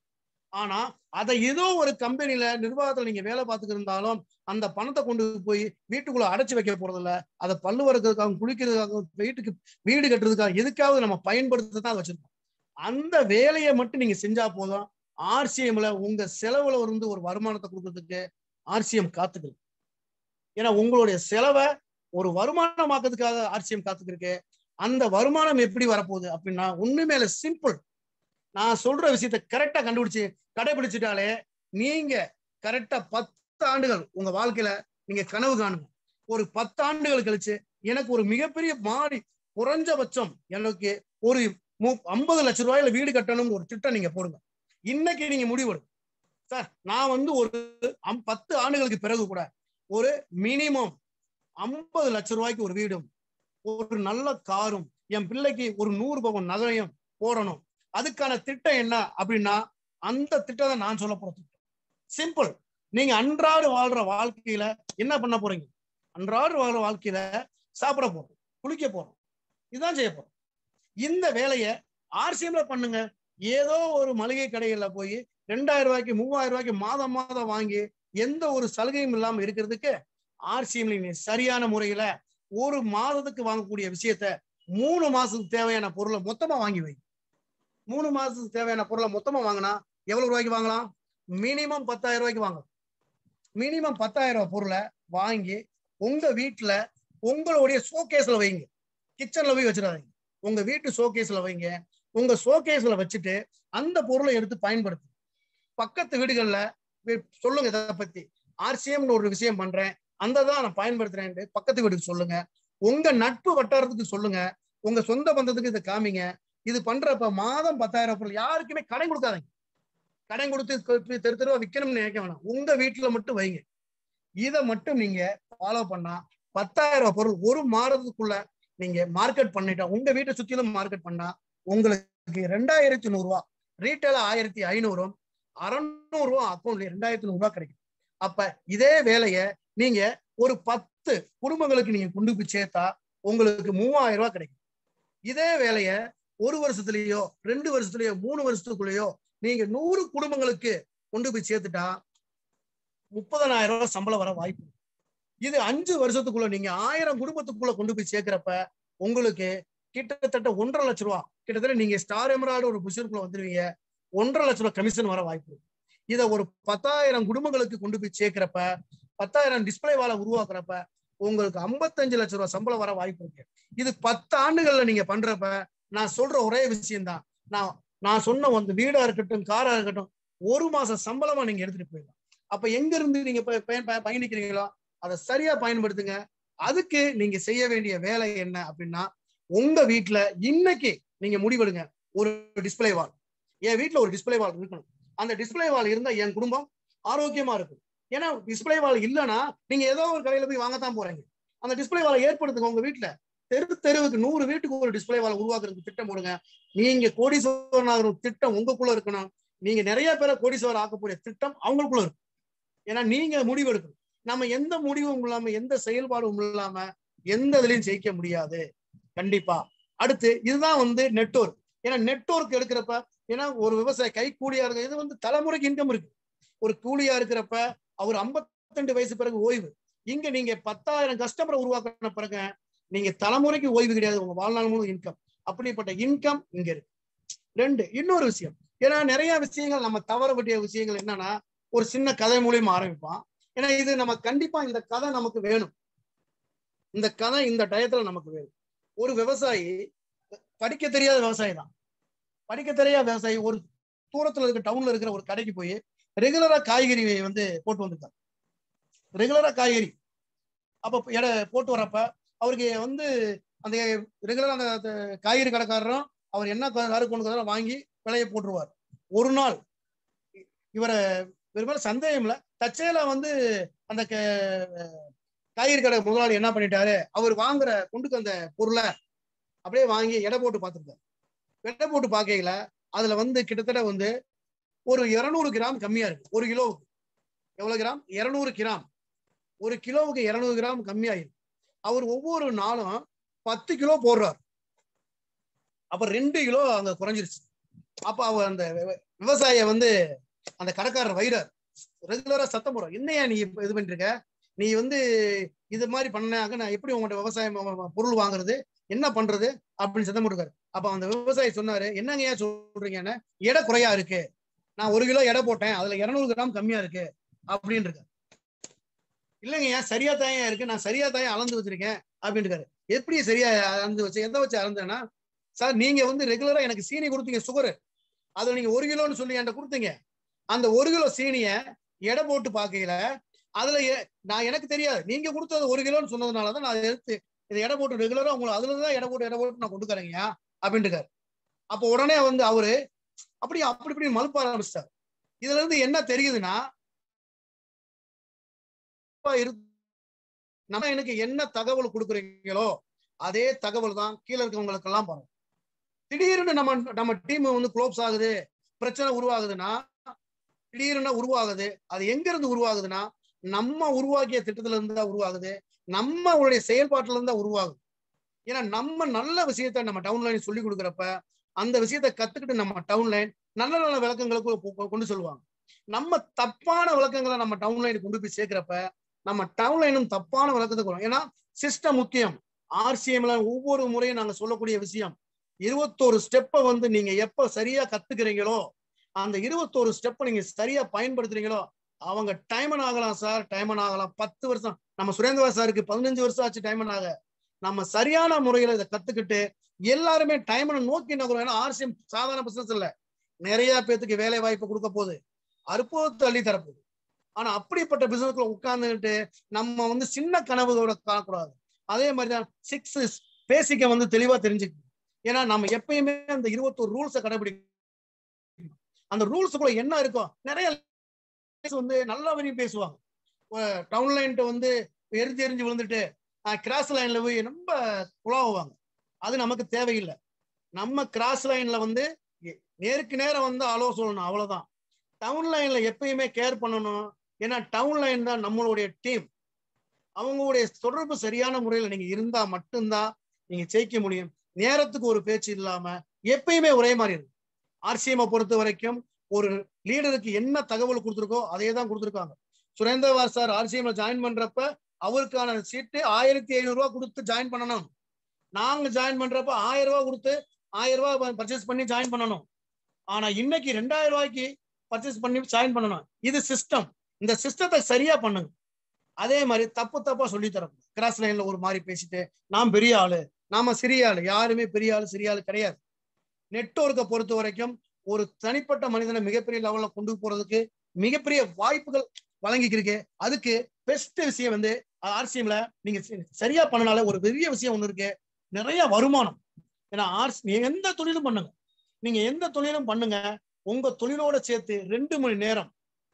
ஆனா அதை ஏதோ ஒரு கம்பெனில நிர்வாகத்துல நீங்க வேலை பார்த்துட்டு இருந்தாலும் அந்த பணத்தை கொண்டு போய் வீட்டுக்குள்ள அடைச்சு வைக்க போறது இல்ல அதை பல்லு வளர்க்கறதுக்காகவும் குளிக்கிறதுக்காகவும் வீட்டுக்கு வீடு கட்டுறதுக்காக எதுக்காவது நம்ம பயன்படுத்த தான் வச்சிருக்கோம் அந்த வேலையை மட்டும் நீங்க செஞ்சா போதும் ஆர்சிஎம்ல உங்க செலவுல இருந்து ஒரு வருமானத்தை கொடுக்கறதுக்கு ஆர்சிஎம் காத்துக்குது ஏன்னா உங்களுடைய செலவை ஒரு வருமானமாக்கிறதுக்காக ஆர்சிஎம் காத்துக்கிருக்கு அந்த வருமானம் எப்படி வரப்போகுது அப்படின்னா ஒண்ணுமே இல்ல சிம்பிள் நான் சொல்ற விஷயத்த கரெக்டா கண்டுபிடிச்சு கடைபிடிச்சிட்டாலே நீங்க கரெக்டா பத்து ஆண்டுகள் உங்க வாழ்க்கையில நீங்க கனவு காணுங்க ஒரு பத்து ஆண்டுகள் கழிச்சு எனக்கு ஒரு மிகப்பெரிய மாடி குறைஞ்சபட்சம் எனக்கு ஒரு மு- ஐம்பது லட்சம் ரூபாயில வீடு கட்டணும்னு ஒரு திட்டம் நீங்க போடுங்க இன்னைக்கு நீங்க முடிவெடுங்க சார் நான் வந்து ஒரு அம்- பத்து ஆண்டுகளுக்கு பிறகு கூட ஒரு மினிமம் ஐம்பது லட்சம் ரூபாய்க்கு ஒரு வீடும் ஒரு நல்ல காரும் என் பிள்ளைக்கு ஒரு நூறு பவன் நகையும் போடணும் அதுக்கான திட்டம் என்ன அப்படின்னா அந்த திட்டத்தை நான் சொல்ல போற திட்டம் சிம்பிள் நீங்க அன்றாடு வாழ்ற வாழ்க்கையில என்ன பண்ண போறீங்க அன்றாடு வாழ்ற வாழ்க்கையில சாப்பிட போறோம் குளிக்க போறோம் இதுதான் செய்ய போறோம் இந்த வேலையை ஆர்சிஎம்ல பண்ணுங்க ஏதோ ஒரு மளிகை கடைகள்ல போய் ரெண்டாயிரம் ரூபாய்க்கு மூவாயிரம் ரூபாய்க்கு மாதம் மாதம் வாங்கி எந்த ஒரு சலுகையும் இல்லாம இருக்கிறதுக்கு ஆர்சிஎம்ல நீ சரியான முறையில ஒரு மாதத்துக்கு வாங்கக்கூடிய விஷயத்த மூணு மாசத்துக்கு தேவையான பொருளை மொத்தமா வாங்கி வை மூணு மாசத்துக்கு தேவையான பொருளை மொத்தமா வாங்கினா எவ்வளவு ரூபாய்க்கு வாங்கலாம் மினிமம் பத்தாயிரம் ரூபாய்க்கு வாங்கலாம் மினிமம் பத்தாயிரம் ரூபாய் பொருளை வாங்கி உங்க வீட்டுல உங்களுடைய ஷோகேஸ்ல வைங்க கிச்சன்ல போய் வச்சிடாதீங்க உங்க வீட்டு ஷோகேஸ்ல வைங்க உங்க ஷோகேஸ்ல வச்சுட்டு அந்த பொருளை எடுத்து பயன்படுத்து பக்கத்து வீடுகள்ல வி- சொல்லுங்க இதை பத்தி ஆர்சிஎம்னு ஒரு விஷயம் பண்றேன் அந்த தான் நான் பயன்படுத்துறேன் பக்கத்து வீட்டுக்கு சொல்லுங்க உங்க நட்பு வட்டாரத்துக்கு சொல்லுங்க உங்க சொந்த பந்தத்துக்கு இதை காமிங்க இது பண்றப்ப மாதம் பத்தாயிரம் பொருள் யாருக்குமே கடன் கொடுக்காதீங்க கடன் கொடுத்து கொ- தெரு தெருவா விற்கணும்னு நினைக்க வேணாம் உங்க வீட்டுல மட்டும் வைங்க இதை மட்டும் நீங்க ஃபாலோ பண்ணா பத்தாயிரம் ரூபாய் பொருள் ஒரு மாதத்துக்குள்ள நீங்க மார்க்கெட் பண்ணிட்டா உங்க வீட்டை சுத்திலும் மார்க்கெட் பண்ணா உங்களுக்கு ரெண்டாயிரத்தி நூறு ரூபா ரீட்டைல ஆயிரத்தி ஐநூறும் அறநூறு ரூபா அக்கௌண்ட்ல ரெண்டாயிரத்தி நூறு ரூபாய் கிடைக்கும் அப்ப இதே வேலையை நீங்க ஒரு பத்து குடும்பங்களுக்கு நீங்க கொண்டு போய் சேர்த்தா உங்களுக்கு மூவாயிரம் ரூபாய் கிடைக்கும் இதே வேலையை ஒரு வருஷத்துலயோ ரெண்டு வருஷத்துலயோ மூணு வருஷத்துக்குள்ளேயோ நீங்க நூறு குடும்பங்களுக்கு கொண்டு போய் சேர்த்துட்டா முப்பதனாயிரம் ரூபாய் சம்பளம் வர வாய்ப்பு இருக்கு. இது அஞ்சு வருஷத்துக்குள்ள நீங்க ஆயிரம் குடும்பத்துக்குள்ள கொண்டு போய் சேர்க்கிறப்ப உங்களுக்கு கிட்டத்தட்ட ஒன்றரை லட்ச ரூபா கிட்டத்தட்ட நீங்க ஸ்டார் எமராய்டு ஒரு புஷருக்குள்ள வந்துருவீங்க ஒன்றரை லட்ச ரூபா கமிஷன் வர வாய்ப்பு இருக்கு இதை ஒரு பத்தாயிரம் குடும்பங்களுக்கு கொண்டு போய் சேர்க்கிறப்ப பத்தாயிரம் டிஸ்பிளே வாழ உருவாக்குறப்ப உங்களுக்கு ஐம்பத்தஞ்சு லட்ச ரூபா சம்பளம் வர வாய்ப்பு இருக்கு இது பத்து ஆண்டுகள்ல நீங்க பண்றப்ப நான் சொல்ற ஒரே விஷயம்தான் நான் நான் சொன்ன அந்த வீடா இருக்கட்டும் காரா இருக்கட்டும் ஒரு மாசம் சம்பளமா நீங்க எடுத்துட்டு போயிடலாம் அப்ப எங்க இருந்து நீங்க ப- பய- பய- பயணிக்கிறீங்களோ அதை சரியா பயன்படுத்துங்க அதுக்கு நீங்க செய்ய வேண்டிய வேலை என்ன அப்படின்னா உங்க வீட்டுல இன்னைக்கு நீங்க முடிவெடுங்க ஒரு டிஸ்பிளே வால் என் வீட்டுல ஒரு டிஸ்பிளே வால் இருக்கணும் அந்த டிஸ்பிளே வால் இருந்தா என் குடும்பம் ஆரோக்கியமா இருக்கும் ஏன்னா டிஸ்பிளே வால் இல்லைன்னா நீங்க ஏதோ ஒரு கடையில போய் வாங்கத்தான் போறீங்க அந்த டிஸ்பிளே வாலை ஏற்படுத்துங்க உங்க வீட்டுல தெரு தெருவுக்கு நூறு வீட்டுக்கு ஒரு டிஸ்பிளே வால் உருவாக்குறதுக்கு திட்டம் போடுங்க நீங்க கோடீஸ்வரன் ஆகிற திட்டம் உங்களுக்குள்ள இருக்கணும் நீங்க நிறைய பேரை கோடீஸ்வரர் ஆக்கக்கூடிய திட்டம் அவங்களுக்குள்ள இருக்கும் ஏன்னா நீங்க முடிவு எடுக்கணும் நம்ம எந்த முடிவும் இல்லாம எந்த செயல்பாடும் இல்லாம எந்த இதுலயும் ஜெயிக்க முடியாது கண்டிப்பா அடுத்து இதுதான் வந்து நெட்வொர்க் ஏன்னா நெட்வொர்க் எடுக்கிறப்ப ஏன்னா ஒரு விவசாய கை கூலியா இருக்கு இது வந்து தலைமுறைக்கு இன்கம் இருக்கு ஒரு கூலியா இருக்கிறப்ப அவர் 52 வயசு பிறகு ஓய்வு இங்க நீங்க பத்தாயிரம் கஸ்டமரை உருவாக்கின பிறகு நீங்க தலைமுறைக்கு ஓய்வு கிடையாது உங்க வாழ்நாள் முழு இன்கம் அப்படிப்பட்ட இன்கம் இங்க இருக்கு ரெண்டு இன்னொரு விஷயம் ஏன்னா நிறைய விஷயங்கள் நம்ம தவற வேண்டிய விஷயங்கள் என்னன்னா ஒரு சின்ன கதை மூலியமா ஆரம்பிப்பான் ஏன்னா இது நம்ம கண்டிப்பா இந்த கதை நமக்கு வேணும் இந்த கதை இந்த டயத்துல நமக்கு வேணும் ஒரு விவசாயி படிக்க தெரியாத விவசாயி தான் படிக்க தெரியாத விவசாயி ஒரு தூரத்துல இருக்க டவுன்ல இருக்கிற ஒரு கடைக்கு போய் ரெகுலரா காய்கறி வந்து போட்டு வந்திருக்காரு ரெகுலரா காய்கறி அப்ப எடை போட்டு வரப்ப அவருக்கு வந்து அந்த ரெகுலரா அந்த அந்த காய்கறி கடைக்காரரும் அவர் என்ன காரு கொண்டு வந்தாலும் வாங்கி விலையை போட்டுருவார் ஒரு நாள் இவரை பெரும்பாலும் சந்தேகம் இல்ல தச்சையில வந்து அந்த க- காய்கறி கடை முதலாளி என்ன பண்ணிட்டாரு அவர் வாங்குற கொண்டுக்கு அந்த பொருளை அப்படியே வாங்கி எடை போட்டு பார்த்துருக்காரு எடை போட்டு பார்க்கையில அதுல வந்து கிட்டத்தட்ட வந்து ஒரு இருநூறு கிராம் கம்மியா இருக்கு ஒரு கிலோவுக்கு எவ்வளவு கிராம் இருநூறு கிராம் ஒரு கிலோவுக்கு இருநூறு கிராம் கம்மியாயிருக்கு அவர் ஒவ்வொரு நாளும் பத்து கிலோ போடுறார் அப்ப ரெண்டு கிலோ அங்க குறைஞ்சிருச்சு அப்ப அவர் அந்த விவ- விவசாயிய வந்து அந்த கடைக்காரர் வைரார் ரெகுலரா சத்தம் போடுறார் என்னையா நீ இப்ப இது பண்ணிட்டு இருக்க நீ வந்து இது மாதிரி பண்ணாக்க நான் எப்படி உங்கள்கிட்ட விவசாயம் வ- வ- பொருள் வாங்குறது என்ன பண்றது அப்படின்னு சத்தம் போட்டுருக்காரு அப்ப அந்த விவசாயி சொன்னாரு என்னங்கய்யா சொல்றீங்கன்னு எடை குறையா இருக்கு நான் ஒரு கிலோ எடை போட்டேன் அதுல இருநூறு கிராம் கம்மியா இருக்கு அப்படின்னு இருக்காரு இல்லைங்கய்யா சரியா தாயா இருக்கு நான் சரியா தாயா அளந்து வச்சிருக்கேன் அப்படின்னு இருக்காரு எப்படி சரியா அளந்து வச்சு எதை வச்சு அளந்தேன்னா சார் நீங்க வந்து ரெகுலரா எனக்கு சீனி கொடுத்தீங்க சுகர் அதை நீங்க ஒரு கிலோன்னு சொல்லி என்கிட்ட கொடுத்தீங்க அந்த ஒரு கிலோ சீனிய எடை போட்டு பார்க்கையில அதுல எ- நான் எனக்கு தெரியாது நீங்க கொடுத்தது ஒரு கிலோன்னு சொன்னதுனாலதான் நான் அதை எடுத்து இதை எடை போட்டு ரெகுலரா உங்களுக்கு அதுலதான் எடை போட்டு எடை போட்டு நான் கொடுக்குறேங்கய்யா அப்படின்னு இருக்காரு அப்ப உடனே வந்து அவரு அப்படி அப்படி இப்படி மலுப்ப ஆரம்பிச்சிட்டார் இதுல இருந்து என்ன தெரியுதுன்னா அப்பா இரு நம்ம எனக்கு என்ன தகவல் கொடுக்குறீங்களோ அதே தகவல் தான் கீழே இருக்கவங்களுக்கு எல்லாம் போறோம் திடீர்னு நம்ம நம்ம டீம் வந்து க்ளோப்ஸ் ஆகுது பிரச்சனை உருவாகுதுன்னா திடீர்னு உருவாகுது அது எங்க இருந்து உருவாகுதுன்னா நம்ம உருவாக்கிய திட்டத்துல இருந்து தான் உருவாகுது நம்மளுடைய செயல்பாட்டுல இருந்து தான் உருவாகுது ஏன்னா நம்ம நல்ல விஷயத்த நம்ம டவுன்லைன் சொல்லி கொடுக்குறப்ப அந்த விஷயத்தை கத்துக்கிட்டு நம்ம டவுன் லைன் நல்ல நல்ல விளக்கங்களுக்கு கொ- கொண்டு சொல்லுவாங்க நம்ம தப்பான விளக்கங்களை நம்ம டவுன் லைனுக்கு கொண்டு போய் சேர்க்கிறப்ப நம்ம டவுன் லைனும் தப்பான விளக்கத்தை கொடுக்கும் ஏன்னா சிஸ்டம் முக்கியம் ஆர்சிஎம்ல ஒவ்வொரு முறையும் நாங்க சொல்லக்கூடிய விஷயம் இருபத்தோரு ஸ்டெப்பை வந்து நீங்க எப்ப சரியா கத்துக்கிறீங்களோ அந்த இருபத்தோரு ஸ்டெப்பை நீங்க சரியா பயன்படுத்துறீங்களோ அவங்க டைமன் ஆகலாம் சார் டைமன் ஆகலாம் பத்து வருஷம் நம்ம சுரேந்திரா சாருக்கு பதினஞ்சு வருஷம் ஆச்சு டைமன் ஆக நம்ம சரியான முறையில இதை கத்துக்கிட்டு எல்லாருமே டைமனை நோக்கி நகரும் ஏன்னா ஆர்சிஎம் சாதாரண பிசினஸ் இல்ல நிறைய பேத்துக்கு வேலை வாய்ப்பு கொடுக்க போகுது அற்புதத்தை அள்ளி தரப்போகுது ஆனா அப்படிப்பட்ட பிசினஸ்ல உட்கார்ந்துட்டு நம்ம வந்து சின்ன கனவுகளோட காணக்கூடாது அதே மாதிரிதான் சிக்ஸ் பேசிக்க வந்து தெளிவா தெரிஞ்சுக்கணும் ஏன்னா நம்ம எப்பயுமே அந்த இருபத்தோரு ரூல்ஸை கடைபிடிக்கணும் அந்த ரூல்ஸுக்குள்ள என்ன இருக்கும் நிறைய ladies வந்து நல்லா வரையும் பேசுவாங்க டவுன் லைன்ட்ட வந்து எரிஞ்சு எரிஞ்சு விழுந்துட்டு கிராஸ் லைன்ல போய் ரொம்ப குழாவுவாங்க அது நமக்கு தேவையில்லை நம்ம கிராஸ் லைன்ல வந்து எ- நேருக்கு நேரம் வந்து அலோ சொல்லணும் அவ்வளவுதான் டவுன் லைன்ல எப்பயுமே கேர் பண்ணணும் ஏன்னா டவுன் லைன் தான் நம்மளுடைய டீம் அவங்களுடைய தொடர்பு சரியான முறையில் நீங்க இருந்தா மட்டும்தான் நீங்க ஜெயிக்க முடியும் நேரத்துக்கு ஒரு பேச்சு இல்லாம எப்பயுமே ஒரே மாதிரி இருக்கும் ஆர்சிஎம் பொறுத்த வரைக்கும் ஒரு லீடருக்கு என்ன தகவல் கொடுத்துருக்கோ அதே தான் கொடுத்துருக்காங்க சுரேந்திரவார் சார் ஆர்சிஎம்ல ஜாயின் பண்றப்ப அவருக்கான சீட்டு ஆயிரத்தி ஐநூறு ரூபாய் கொடுத்து ஜாயின் பண்ணணும் நாங்க ஜாயின் பண்றப்ப ஆயிரம் ரூபாய் கொடுத்து ஆயிரம் ரூபாய் பர்ச்சேஸ் பண்ணி ஜாயின் பண்ணணும் ஆனா இன்னைக்கு ரெண்டாயிரம் ரூபாய்க்கு பர்ச்சேஸ் பண்ணி ஜாயின் பண்ணணும் இது சிஸ்டம் இந்த சிஸ்டத்தை சரியா பண்ணுங்க அதே மாதிரி தப்பு தப்பா சொல்லி தரணும் கிராஸ் லைன்ல ஒரு மாதிரி பேசிட்டு நான் பெரிய ஆளு நாம சிறிய ஆளு யாருமே பெரிய ஆளு சிறிய ஆளு கிடையாது நெட்வொர்க்கை பொறுத்த வரைக்கும் ஒரு தனிப்பட்ட மனிதனை மிகப்பெரிய லெவல்ல கொண்டு போறதுக்கு மிகப்பெரிய வாய்ப்புகள் வழங்கிக்கிருக்கு அதுக்கு பெஸ்ட் விஷயம் வந்து ஆர்சிஎம்ல நீங்க சரி- சரியா பண்ணனால ஒரு பெரிய விஷயம் ஒண்ணு இருக்கு நிறைய வருமானம் ஏன்னா ஆர்ஸ் நீங்க எந்த தொழிலும் பண்ணுங்க நீங்க எந்த தொழிலும் பண்ணுங்க உங்க தொழிலோட சேர்த்து ரெண்டு மணி நேரம்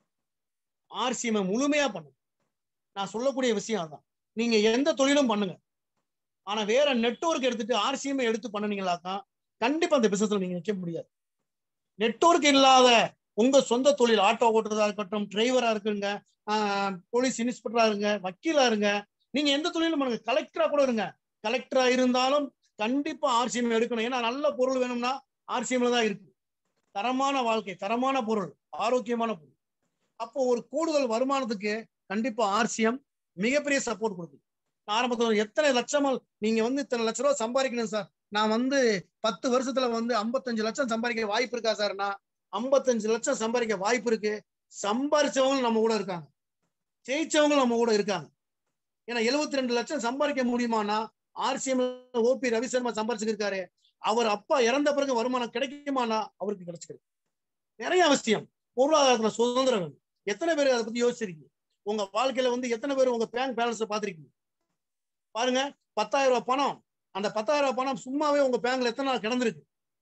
ஆர்சிஎம் முழுமையா பண்ணுங்க நான் சொல்லக்கூடிய விஷயம் அதான் நீங்க எந்த தொழிலும் பண்ணுங்க ஆனா வேற நெட்வொர்க் எடுத்துட்டு ஆர்சிஎம் எடுத்து பண்ணுனீங்களாக்கா கண்டிப்பா அந்த பிசினஸ்ல நீங்க நிக்க முடியாது நெட்வொர்க் இல்லாத உங்க சொந்த தொழில் ஆட்டோ ஓட்டுறதா இருக்கட்டும் டிரைவரா இருக்குங்க போலீஸ் இன்ஸ்பெக்டரா இருங்க வக்கீலா இருங்க நீங்க எந்த தொழிலும் பண்ணுங்க கலெக்டரா கூட இருங்க கலெக்டரா இருந்தாலும் கண்டிப்பா ஆர்சிஎம் எடுக்கணும் ஏன்னா நல்ல பொருள் வேணும்னா ஆர்சிஎம்ல தான் இருக்கு தரமான வாழ்க்கை தரமான பொருள் ஆரோக்கியமான பொருள் அப்போ ஒரு கூடுதல் வருமானத்துக்கு கண்டிப்பா ஆர்சிஎம் மிகப்பெரிய சப்போர்ட் கொடுக்குது ஆரம்பத்துல எத்தனை லட்சமா நீங்க வந்து இத்தனை லட்ச ரூபா சம்பாதிக்கணும் சார் நான் வந்து பத்து வருஷத்துல வந்து ஐம்பத்தஞ்சு லட்சம் சம்பாதிக்க வாய்ப்பு இருக்கா சார்னா ஐம்பத்தஞ்சு லட்சம் சம்பாதிக்க வாய்ப்பு இருக்கு சம்பாரிச்சவங்க நம்ம கூட இருக்காங்க ஜெயிச்சவங்க நம்ம கூட இருக்காங்க ஏன்னா எழுபத்தி ரெண்டு லட்சம் சம்பாதிக்க முடியுமானா ஆர்சிஎம் ஓபி ரவிசர்மா சம்பாரிச்சிருக்காரு அவர் அப்பா இறந்த பிறகு வருமானம் கிடைக்குமானா அவருக்கு கிடைச்சிருக்கு நிறைய அவசியம் பொருளாதாரத்துல சுதந்திரம் வேணும் எத்தனை பேர் அதை பத்தி யோசிச்சிருக்கீங்க உங்க வாழ்க்கையில வந்து எத்தனை பேர் உங்க பேங்க் பேலன்ஸ் பாத்திருக்கீங்க பாருங்க பத்தாயிரம் ரூபாய் பணம் அந்த பத்தாயிரம் ரூபாய் பணம் சும்மாவே உங்க பேங்க்ல எத்தனை நாள் கிடந்திருக்கு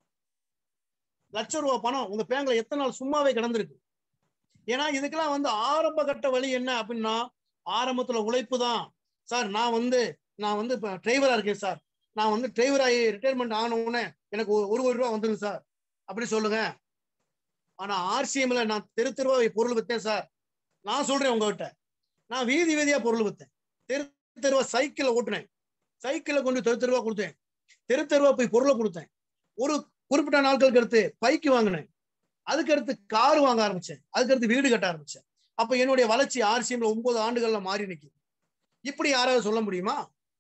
லட்ச ரூபாய் பணம் உங்க பேங்க்ல எத்தனை நாள் சும்மாவே கிடந்திருக்கு ஏன்னா இதுக்கெல்லாம் வந்து ஆரம்ப கட்ட வழி என்ன அப்படின்னா ஆரம்பத்துல உழைப்பு தான் சார் நான் வந்து நான் வந்து இப்ப டிரைவரா இருக்கேன் சார் நான் வந்து டிரைவர் ஆகி ரிட்டையர்மெண்ட் ஆன உடனே எனக்கு ஒரு ஒரு கோடி ரூபா வந்துருங்க சார் அப்படி சொல்லுங்க ஆனா ஆர்சிஎம்ல நான் தெரு தெருவா பொருள் வித்தேன் சார் நான் சொல்றேன் உங்ககிட்ட நான் வீதி வீதியா பொருள் வித்தேன் தெரு தெருவா சைக்கிள ஓட்டுனேன் சைக்கிளை கொண்டு தெரு தெருவா கொடுத்தேன் தெரு தெருவா போய் பொருளை கொடுத்தேன் ஒரு குறிப்பிட்ட நாட்களுக்கு அடுத்து பைக்கு வாங்கினேன் அதுக்கு அடுத்து கார் வாங்க ஆரம்பிச்சேன் அதுக்கு அடுத்து வீடு கட்ட ஆரம்பிச்சேன் அப்ப என்னுடைய வளர்ச்சி ஆர்சிஎம்ல ஒன்பது ஆண்டுகள்ல மாறி நிக்குது இப்படி யாராவது சொல்ல முடியுமா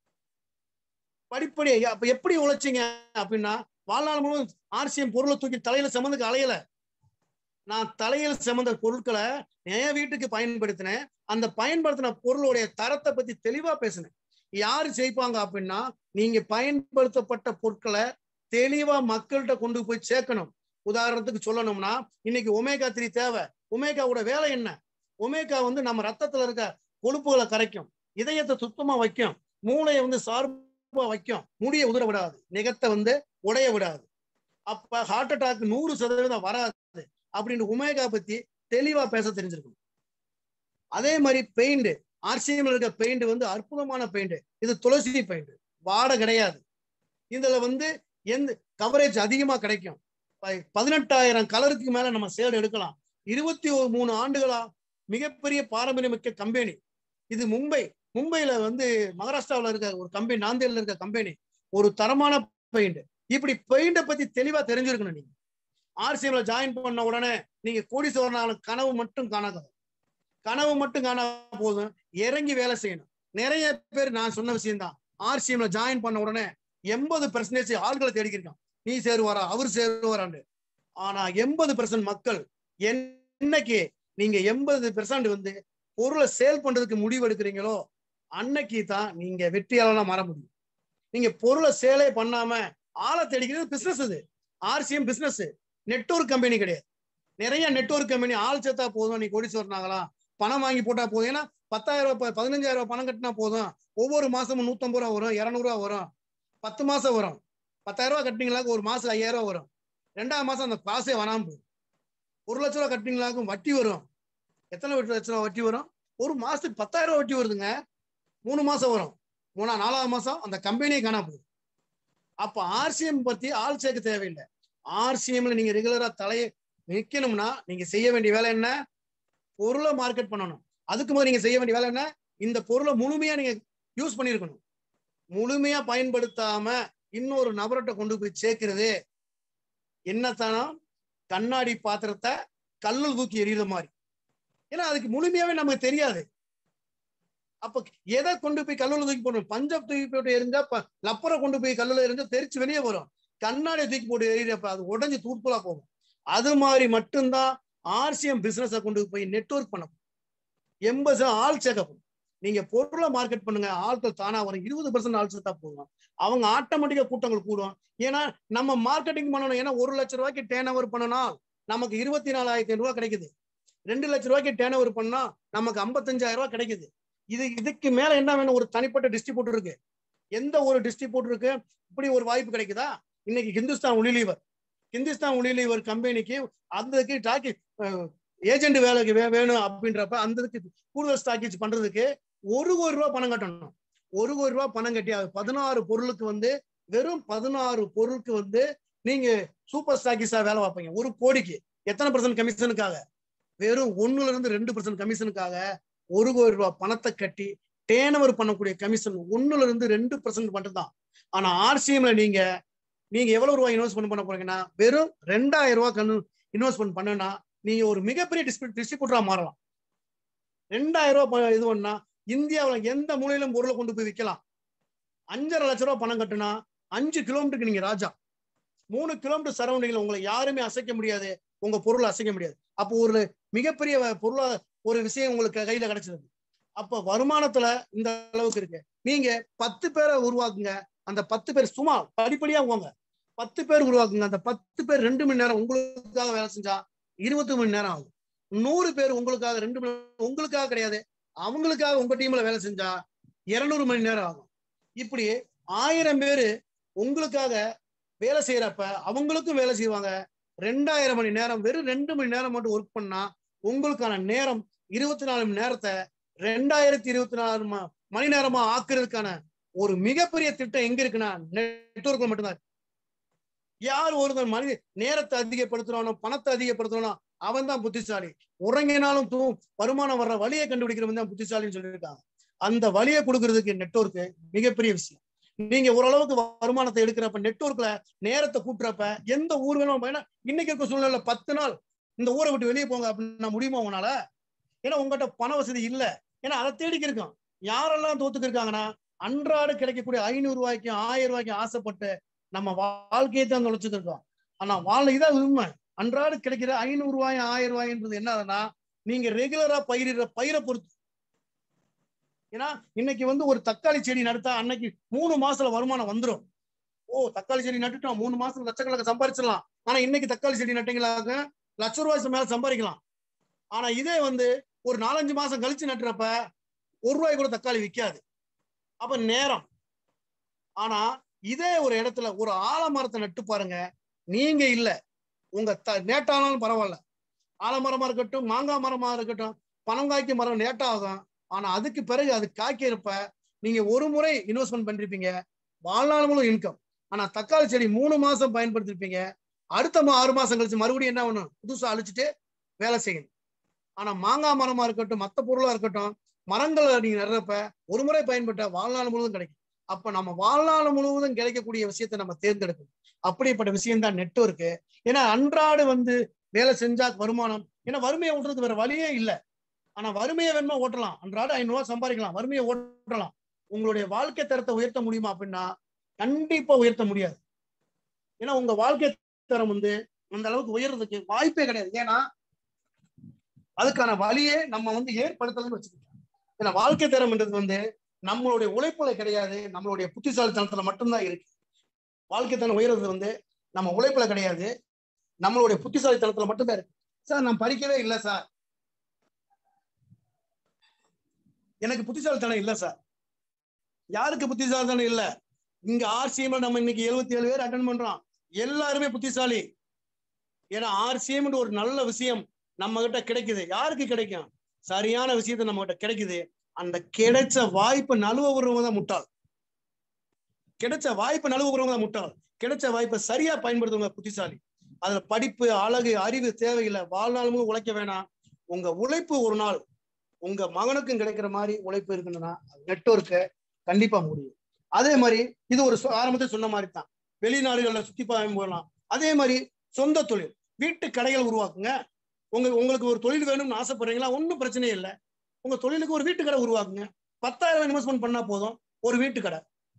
படிப்படி அப்ப எப்படி உழைச்சிங்க அப்படின்னா வாழ்நாள் முழுவதும் ஆர்சிஎம் பொருளை தூக்கி தலையில சுமந்துக்கு அலையல நான் தலையில் சுமந்த பொருட்களை என் வீட்டுக்கு பயன்படுத்தினேன் அந்த பயன்படுத்தின பொருளுடைய தரத்தை பத்தி தெளிவா பேசினேன் யாரு ஜெயிப்பாங்க அப்படின்னா நீங்க பயன்படுத்தப்பட்ட பொருட்களை தெளிவா மக்கள்கிட்ட கொண்டு போய் சேர்க்கணும் உதாரணத்துக்கு சொல்லணும்னா இன்னைக்கு ஒமேகா த்ரீ தேவை ஒமேகாவோட வேலை என்ன ஒமேகா வந்து நம்ம ரத்தத்துல இருக்க கொழுப்புகளை கரைக்கும் இதயத்தை சுத்தமா வைக்கும் மூளையை வந்து சார்பா வைக்கும் முடிய உதற விடாது நிகத்தை வந்து உடைய விடாது அப்ப ஹார்ட் அட்டாக் நூறு சதவீதம் வராது அப்படின்னு உமேகா பத்தி தெளிவா பேச தெரிஞ்சிருக்கும் அதே மாதிரி பெயிண்ட் ஆர்சிஎம்ல இருக்க பெயிண்ட் வந்து அற்புதமான பெயிண்ட் இது துளசி பெயிண்ட் வாடை கிடையாது இதுல வந்து எந்த கவரேஜ் அதிகமா கிடைக்கும் பதினெட்டாயிரம் கலருக்கு மேல நம்ம சேடு எடுக்கலாம் இருபத்தி ஒரு மூணு ஆண்டுகளா மிகப்பெரிய பாரம்பரியமிக்க கம்பெனி இது மும்பை மும்பையில வந்து மகாராஷ்டிராவில் இருக்க ஒரு கம்பெனி நாந்தேரில் இருக்க கம்பெனி ஒரு தரமான பெயிண்ட் இப்படி பெயிண்ட பத்தி தெளிவா தெரிஞ்சிருக்கணும் நீங்க ஆர்சிஎம்ல ஜாயின் பண்ண உடனே நீங்க கோடீஸ்வரனால கனவு மட்டும் காணாத கனவு மட்டும் காணா போதும் இறங்கி வேலை செய்யணும் நிறைய பேர் நான் சொன்ன விஷயம்தான் ஆர்சிஎம்ல ஜாயின் பண்ண உடனே எண்பது பெர்சன்டேஜ் ஆள்களை தேடிக்கிருக்கான் நீ சேருவாரா அவர் சேருவாரான்னு ஆனா எண்பது பெர்சன்ட் மக்கள் என்னைக்கு நீங்க எண்பது பெர்சன்ட் வந்து பொருளை சேல் பண்றதுக்கு முடிவு எடுக்கிறீங்களோ அன்னைக்கு தான் நீங்க வெற்றியாளனா மாற முடியும் நீங்க பொருளை சேலே பண்ணாம ஆளை தேடிக்கிறது பிசினஸ் இது ஆர்சிஎம் பிசினஸ் நெட்ஒர்க் கம்பெனி கிடையாது நிறைய நெட்ஒர்க் கம்பெனி ஆள் சேர்த்தா போதும் நீ கோடீஸ்வரன் ஆகலாம் பணம் வாங்கி போட்டா போதும் ஏன்னா பத்தாயிரம் ரூபாய் பதினஞ்சாயிரம் ரூபாய் பணம் கட்டினா போதும் ஒவ்வொரு மாசமும் நூத்தம்பது ரூபா வரும் இரநூறுவா வரும் பத்து மாசம் வரும் பத்தாயிரம் ரூபாய் கட்டினீங்களா ஒரு மாசம் ஐயாயிரம் ரூபாய் வரும் ரெண்டாம் மாசம் அந்த காசே வராம போகும் ஒரு லட்ச ரூபா கட்டினீங்களாக்கும் வட்டி வரும் எத்தனை லட்ச ரூபா வட்டி வரும் ஒரு மாசத்துக்கு பத்தாயிரம் ரூபாய் வட்டி வருதுங்க மூணு மாசம் வரும் மூணா நாலாவது மாசம் அந்த கம்பெனியே காணா போகுது அப்ப ஆர்சிஎம் பத்தி ஆள் சேர்க்க தேவையில்லை ஆர்சிஎம்ல நீங்க ரெகுலரா தலையை நிக்கணும்னா நீங்க செய்ய வேண்டிய வேலை என்ன பொருளை மார்க்கெட் பண்ணணும் அதுக்கு முதல்ல நீங்க செய்ய வேண்டிய வேலை என்ன இந்த பொருளை முழுமையா நீங்க யூஸ் பண்ணிருக்கணும் முழுமையா பயன்படுத்தாம இன்னொரு நபர்கிட்ட கொண்டு போய் சேர்க்கிறது என்னத்தானா கண்ணாடி பாத்திரத்தை கல்லில் தூக்கி எறிகிற மாதிரி ஏன்னா அதுக்கு முழுமையாவே நமக்கு தெரியாது அப்ப எதை கொண்டு போய் கல்லுல தூக்கி போடணும் பஞ்சப் தூக்கி போட்டு எரிஞ்சா லப்பரை கொண்டு போய் கல்லுல எரிஞ்சா தெரிச்சு வெளியே வரும் கண்ணாடியை தூக்கி போட்டு எறிகிறப்ப அது உடஞ்சு தூட்புலா போகும் அது மாதிரி மட்டும்தான் ஆர்சிஎம் பிசினஸை கொண்டு போய் நெட்ஒர்க் பண்ண எண்பது ஆள் சேர்க்கப்படும் நீங்க பொருளை மார்க்கெட் பண்ணுங்க ஆட்கள் தானா வரும் இருபது பர்சன்ட் ஆள் சேர்த்தா போதும் அவங்க ஆட்டோமேட்டிக்கா கூட்டங்கள் கூடும் ஏன்னா நம்ம மார்க்கெட்டிங் பண்ணணும் ஏன்னா ஒரு லட்ச ரூபாய்க்கு டேன் ஓவர் பண்ணணும் நமக்கு இருபத்தி நாலாயிரத்தி ரூபாய் கிடைக்குது ரெண்டு லட்ச ரூபாய்க்கு டேன் ஓவர் பண்ணா நமக்கு ஐம்பத்தஞ்சாயிரம் ரூபாய் கிடைக்குது இது இதுக்கு மேல என்ன வேணும் ஒரு தனிப்பட்ட டிஸ்ட்ரிபியூட்டர் இருக்கு எந்த ஒரு டிஸ்ட்ரிபியூட்டருக்கு இப்படி ஒரு வாய்ப்பு கிடைக்குதா இன்னைக்கு ஹிந்துஸ்தான் உனிலீவர் ஹிந்துஸ்தான் உனிலீவர் கம்பெனிக்கு அந்த டாக்கி ஏஜென்ட் வேலைக்கு வே வேணும் அப்படின்றப்ப அந்த இதுக்கு கூடுதல் ஸ்டாக்கேஜ் பண்றதுக்கு ஒரு கோடி ரூபாய் பணம் கட்டணும் ஒரு கோடி ரூபாய் பணம் கட்டி அது பதினாறு பொருளுக்கு வந்து வெறும் பதினாறு பொருளுக்கு வந்து நீங்க சூப்பர் ஸ்டாக்கிஸா வேலை பார்ப்பீங்க ஒரு கோடிக்கு எத்தனை பர்சன்ட் கமிஷனுக்காக வெறும் ஒண்ணுல இருந்து ரெண்டு பர்சன்ட் கமிஷனுக்காக ஒரு கோடி ரூபாய் பணத்தை கட்டி டேனவர் பண்ணக்கூடிய கமிஷன் ஒண்ணுல இருந்து ரெண்டு பர்சன்ட் மட்டும் தான் ஆனா ஆர்சிஎம்ல நீங்க நீங்க எவ்வளவு ரூபாய் இன்வெஸ்ட்மெண்ட் பண்ண போறீங்கன்னா வெறும் ரெண்டாயிரம் ரூபாய் கண்ணு இன்வெஸ்ட்மெண்ட் பண்ணனா நீங்க ஒரு மிகப்பெரிய டிஸ்ட்ரிபியூட்டரா மாறலாம் ரெண்டாயிரம் ரூபாய் இது பண்ணா இந்தியாவில் எந்த மூலையிலும் பொருளை கொண்டு போய் விற்கலாம் அஞ்சரை லட்ச ரூபாய் பணம் கட்டுனா அஞ்சு கிலோமீட்டருக்கு நீங்க ராஜா மூணு கிலோமீட்டர் சரௌண்டிங்ல உங்களை யாருமே அசைக்க முடியாது உங்க பொருளை அசைக்க முடியாது அப்போ ஒரு மிகப்பெரிய பொருளா ஒரு விஷயம் உங்களுக்கு கையில கிடைச்சிருக்கு அப்ப வருமானத்துல இந்த அளவுக்கு இருக்கு நீங்க பத்து பேரை உருவாக்குங்க அந்த பத்து பேர் சும்மா படிப்படியா போங்க பத்து பேர் உருவாக்குங்க அந்த பத்து பேர் ரெண்டு மணி நேரம் உங்களுக்காக வேலை செஞ்சா இருபத்தி மணி நேரம் ஆகும் நூறு பேர் உங்களுக்காக ரெண்டு மணி உங்களுக்காக கிடையாது அவங்களுக்காக உங்க டீம்ல வேலை செஞ்சா இருநூறு மணி நேரம் ஆகும் இப்படி ஆயிரம் பேரு உங்களுக்காக வேலை செய்யறப்ப அவங்களுக்கும் வேலை செய்வாங்க ரெண்டாயிரம் மணி நேரம் வெறும் ரெண்டு மணி நேரம் மட்டும் ஒர்க் பண்ணா உங்களுக்கான நேரம் இருபத்தி நாலு மணி நேரத்தை ரெண்டாயிரத்தி இருபத்தி நாலு மணி நேரமா ஆக்குறதுக்கான ஒரு மிகப்பெரிய திட்டம் எங்க இருக்குன்னா நெட்ஒர்க்ல மட்டும்தான் யார் ஒருத்தர் மனித நேரத்தை அதிகப்படுத்துறானோ பணத்தை அதிகப்படுத்துறானோ அவன் தான் புத்திசாலி உறங்கினாலும் தூ வருமானம் வர்ற வழியை கண்டுபிடிக்கிறவன் தான் புத்திசாலின்னு சொல்லியிருக்காங்க அந்த வழியை கொடுக்கறதுக்கு நெட்ஒர்க் மிகப்பெரிய விஷயம் நீங்க ஓரளவுக்கு வருமானத்தை எடுக்கிறப்ப நெட்ஒர்க்ல நேரத்தை கூட்டுறப்ப எந்த ஊர் வேணும் ஏன்னா இன்னைக்கு இருக்க சூழ்நிலை பத்து நாள் இந்த ஊரை விட்டு வெளியே போங்க அப்படின்னா முடியுமா உங்களால ஏன்னா உங்ககிட்ட பண வசதி இல்லை ஏன்னா அதை தேடிக்கு இருக்கோம் யாரெல்லாம் தோத்துக்கு இருக்காங்கன்னா அன்றாடு கிடைக்கக்கூடிய ஐநூறு ரூபாய்க்கு ஆயிரம் ரூபாய்க்கு ஆசைப்பட்டு நம்ம வாழ்க்கையை தான் தொலைச்சுட்டு இருக்கோம் ஆனா வாழ் இதான் உண்மை அன்றாடு கிடைக்கிற ஐநூறு ரூபாய் ஆயிரம் ரூபாய்ன்றது என்னதுன்னா நீங்க ரெகுலரா பயிரிடுற பயிரை பொறுத்து ஏன்னா இன்னைக்கு வந்து ஒரு தக்காளி செடி நடுத்தா அன்னைக்கு மூணு மாசத்துல வருமானம் வந்துடும் ஓ தக்காளி செடி நட்டுட்டோம் மூணு மாசத்துல லட்சக்கணக்கு சம்பாரிச்சிடலாம் ஆனா இன்னைக்கு தக்காளி செடி நட்டீங்களாக்க லட்ச ரூபாய் மேல சம்பாதிக்கலாம் ஆனா இதே வந்து ஒரு நாலஞ்சு மாசம் கழிச்சு நட்டுறப்ப ஒரு ரூபாய் கூட தக்காளி விற்காது அப்ப நேரம் ஆனா இதே ஒரு இடத்துல ஒரு ஆலமரத்தை நட்டு பாருங்க நீங்க இல்ல உங்க த நேட்டானாலும் பரவாயில்ல ஆலமரமா இருக்கட்டும் மாங்காய் மரமா இருக்கட்டும் பனங்காய்க்கு மரம் நேட்டாகும் ஆனா அதுக்கு பிறகு அது காய்க்கிறப்ப நீங்க ஒரு முறை இன்வெஸ்ட்மெண்ட் பண்ணிருப்பீங்க வாழ்நாள் முழு இன்கம் ஆனா தக்காளி செடி மூணு மாசம் பயன்படுத்திருப்பீங்க அடுத்த ஆறு மாசம் கழிச்சு மறுபடியும் என்ன பண்ணும் புதுசா அழிச்சிட்டு வேலை செய்யணும் ஆனா மாங்காய் மரமா இருக்கட்டும் மத்த பொருளா இருக்கட்டும் மரங்களை நீங்க நடுறப்ப ஒரு முறை பயன்பட்ட வாழ்நாள் முழுவதும் கிடைக்கும் அப்ப நம்ம வாழ்நாள் முழுவதும் கிடைக்கக்கூடிய விஷயத்தை நம்ம தேர்ந்தெடுக்கணும் அப்படிப்பட்ட விஷயம் தான் நெட்ஒர்க்கு ஏன்னா அன்றாடு வந்து வேலை செஞ்சா வருமானம் ஏன்னா வறுமையை ஓட்டுறது வேற வழியே இல்லை ஆனா வறுமையை வேணுமா ஓட்டலாம் அன்றாட ஐநூறு ரூபாய் சம்பாதிக்கலாம் வறுமையை ஓட்டலாம் உங்களுடைய வாழ்க்கை தரத்தை உயர்த்த முடியுமா அப்படின்னா கண்டிப்பா உயர்த்த முடியாது ஏன்னா உங்க வாழ்க்கை தரம் வந்து அந்த அளவுக்கு உயர்றதுக்கு வாய்ப்பே கிடையாது ஏன்னா அதுக்கான வழியே நம்ம வந்து ஏற்படுத்தலன்னு வச்சுக்கலாம் ஏன்னா வாழ்க்கை தரம்ன்றது வந்து நம்மளுடைய உழைப்புல கிடையாது நம்மளுடைய புத்திசாலித்தனத்துல மட்டும்தான் இருக்கு வாழ்க்கை தரம் உயர்றது வந்து நம்ம உழைப்புல கிடையாது நம்மளுடைய புத்திசாலித்தனத்துல மட்டும்தான் இருக்கு சார் நான் படிக்கவே இல்லை சார் எனக்கு புத்திசாலித்தனம் இல்லை சார் யாருக்கு புத்திசாலித்தனம் இல்லை இங்க ஆர்சிஎம் நம்ம இன்னைக்கு எழுபத்தி ஏழு பேர் அட்டன் பண்றோம் எல்லாருமே புத்திசாலி ஏன்னா ஆர்சிஎம் ஒரு நல்ல விஷயம் நம்ம கிட்ட கிடைக்குது யாருக்கு கிடைக்கும் சரியான விஷயத்த நம்ம கிட்ட கிடைக்குது அந்த கிடைச்ச வாய்ப்பு நழுவுறவங்க தான் முட்டாள் கிடைச்ச வாய்ப்பு நழுவுறவங்க தான் முட்டாள் கிடைச்ச வாய்ப்பை சரியா பயன்படுத்துவங்க புத்திசாலி அதுல படிப்பு அழகு அறிவு தேவையில்லை வாழ்நாளும் உழைக்க வேணாம் உங்க உழைப்பு ஒரு நாள் உங்க மகனுக்கும் கிடைக்கிற மாதிரி உழைப்பு இருக்குன்னா நெட்ஒர்க்கை கண்டிப்பா முடியும் அதே மாதிரி இது ஒரு ஆரம்பத்தில் சொன்ன மாதிரி தான் வெளிநாடுகளில் சுத்தி பார்க்க போகலாம் அதே மாதிரி சொந்த தொழில் வீட்டு கடைகள் உருவாக்குங்க உங்க உங்களுக்கு ஒரு தொழில் வேணும்னு ஆசைப்படுறீங்களா ஒன்றும் பிரச்சனை இல்லை உங்க தொழிலுக்கு ஒரு வீட்டு கடை உருவாக்குங்க பத்தாயிரம் இன்வெஸ்ட்மெண்ட் பண்ணா போதும் ஒரு வீட்டு கடை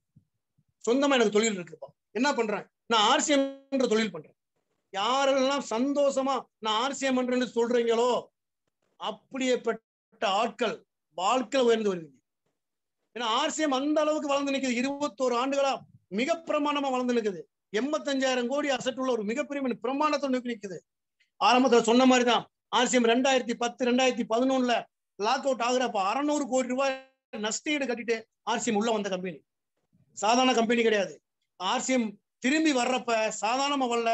சொந்தமா எனக்கு தொழில் இருக்குப்பா என்ன பண்றேன் நான் ஆர்சிஎம் தொழில் பண்றேன் யாரெல்லாம் சந்தோஷமா நான் ஆர்சிஎம் பண்றேன்னு சொல்றீங்களோ அப்படியேப்பட்ட ஆட்கள் வாழ்க்கையில் உயர்ந்து வருவீங்க ஏன்னா ஆர்சிஎம் அந்த அளவுக்கு வளர்ந்து நிற்குது இருபத்தோரு ஆண்டுகளா மிக பிரமாணமா வளர்ந்து நிற்குது எண்பத்தஞ்சாயிரம் கோடி அசட் உள்ள ஒரு மிகப்பெரிய பிரமாணத்தை நோக்கி நிற்குது ஆரம்பத்துல சொன்ன மாதிரி தான் ஆர்சிஎம் ரெண்டாயிரத்தி பத்து ரெண்டாயிரத்தி பதினொன்னுல லாக் அவுட் ஆகுறப்ப அறநூறு கோடி ரூபாய் நஷ்டீடு கட்டிட்டு ஆர்சிஎம் உள்ள வந்த கம்பெனி சாதாரண கம்பெனி கிடையாது ஆர்சிஎம் திரும்பி வர்றப்ப சாதாரணமா வரல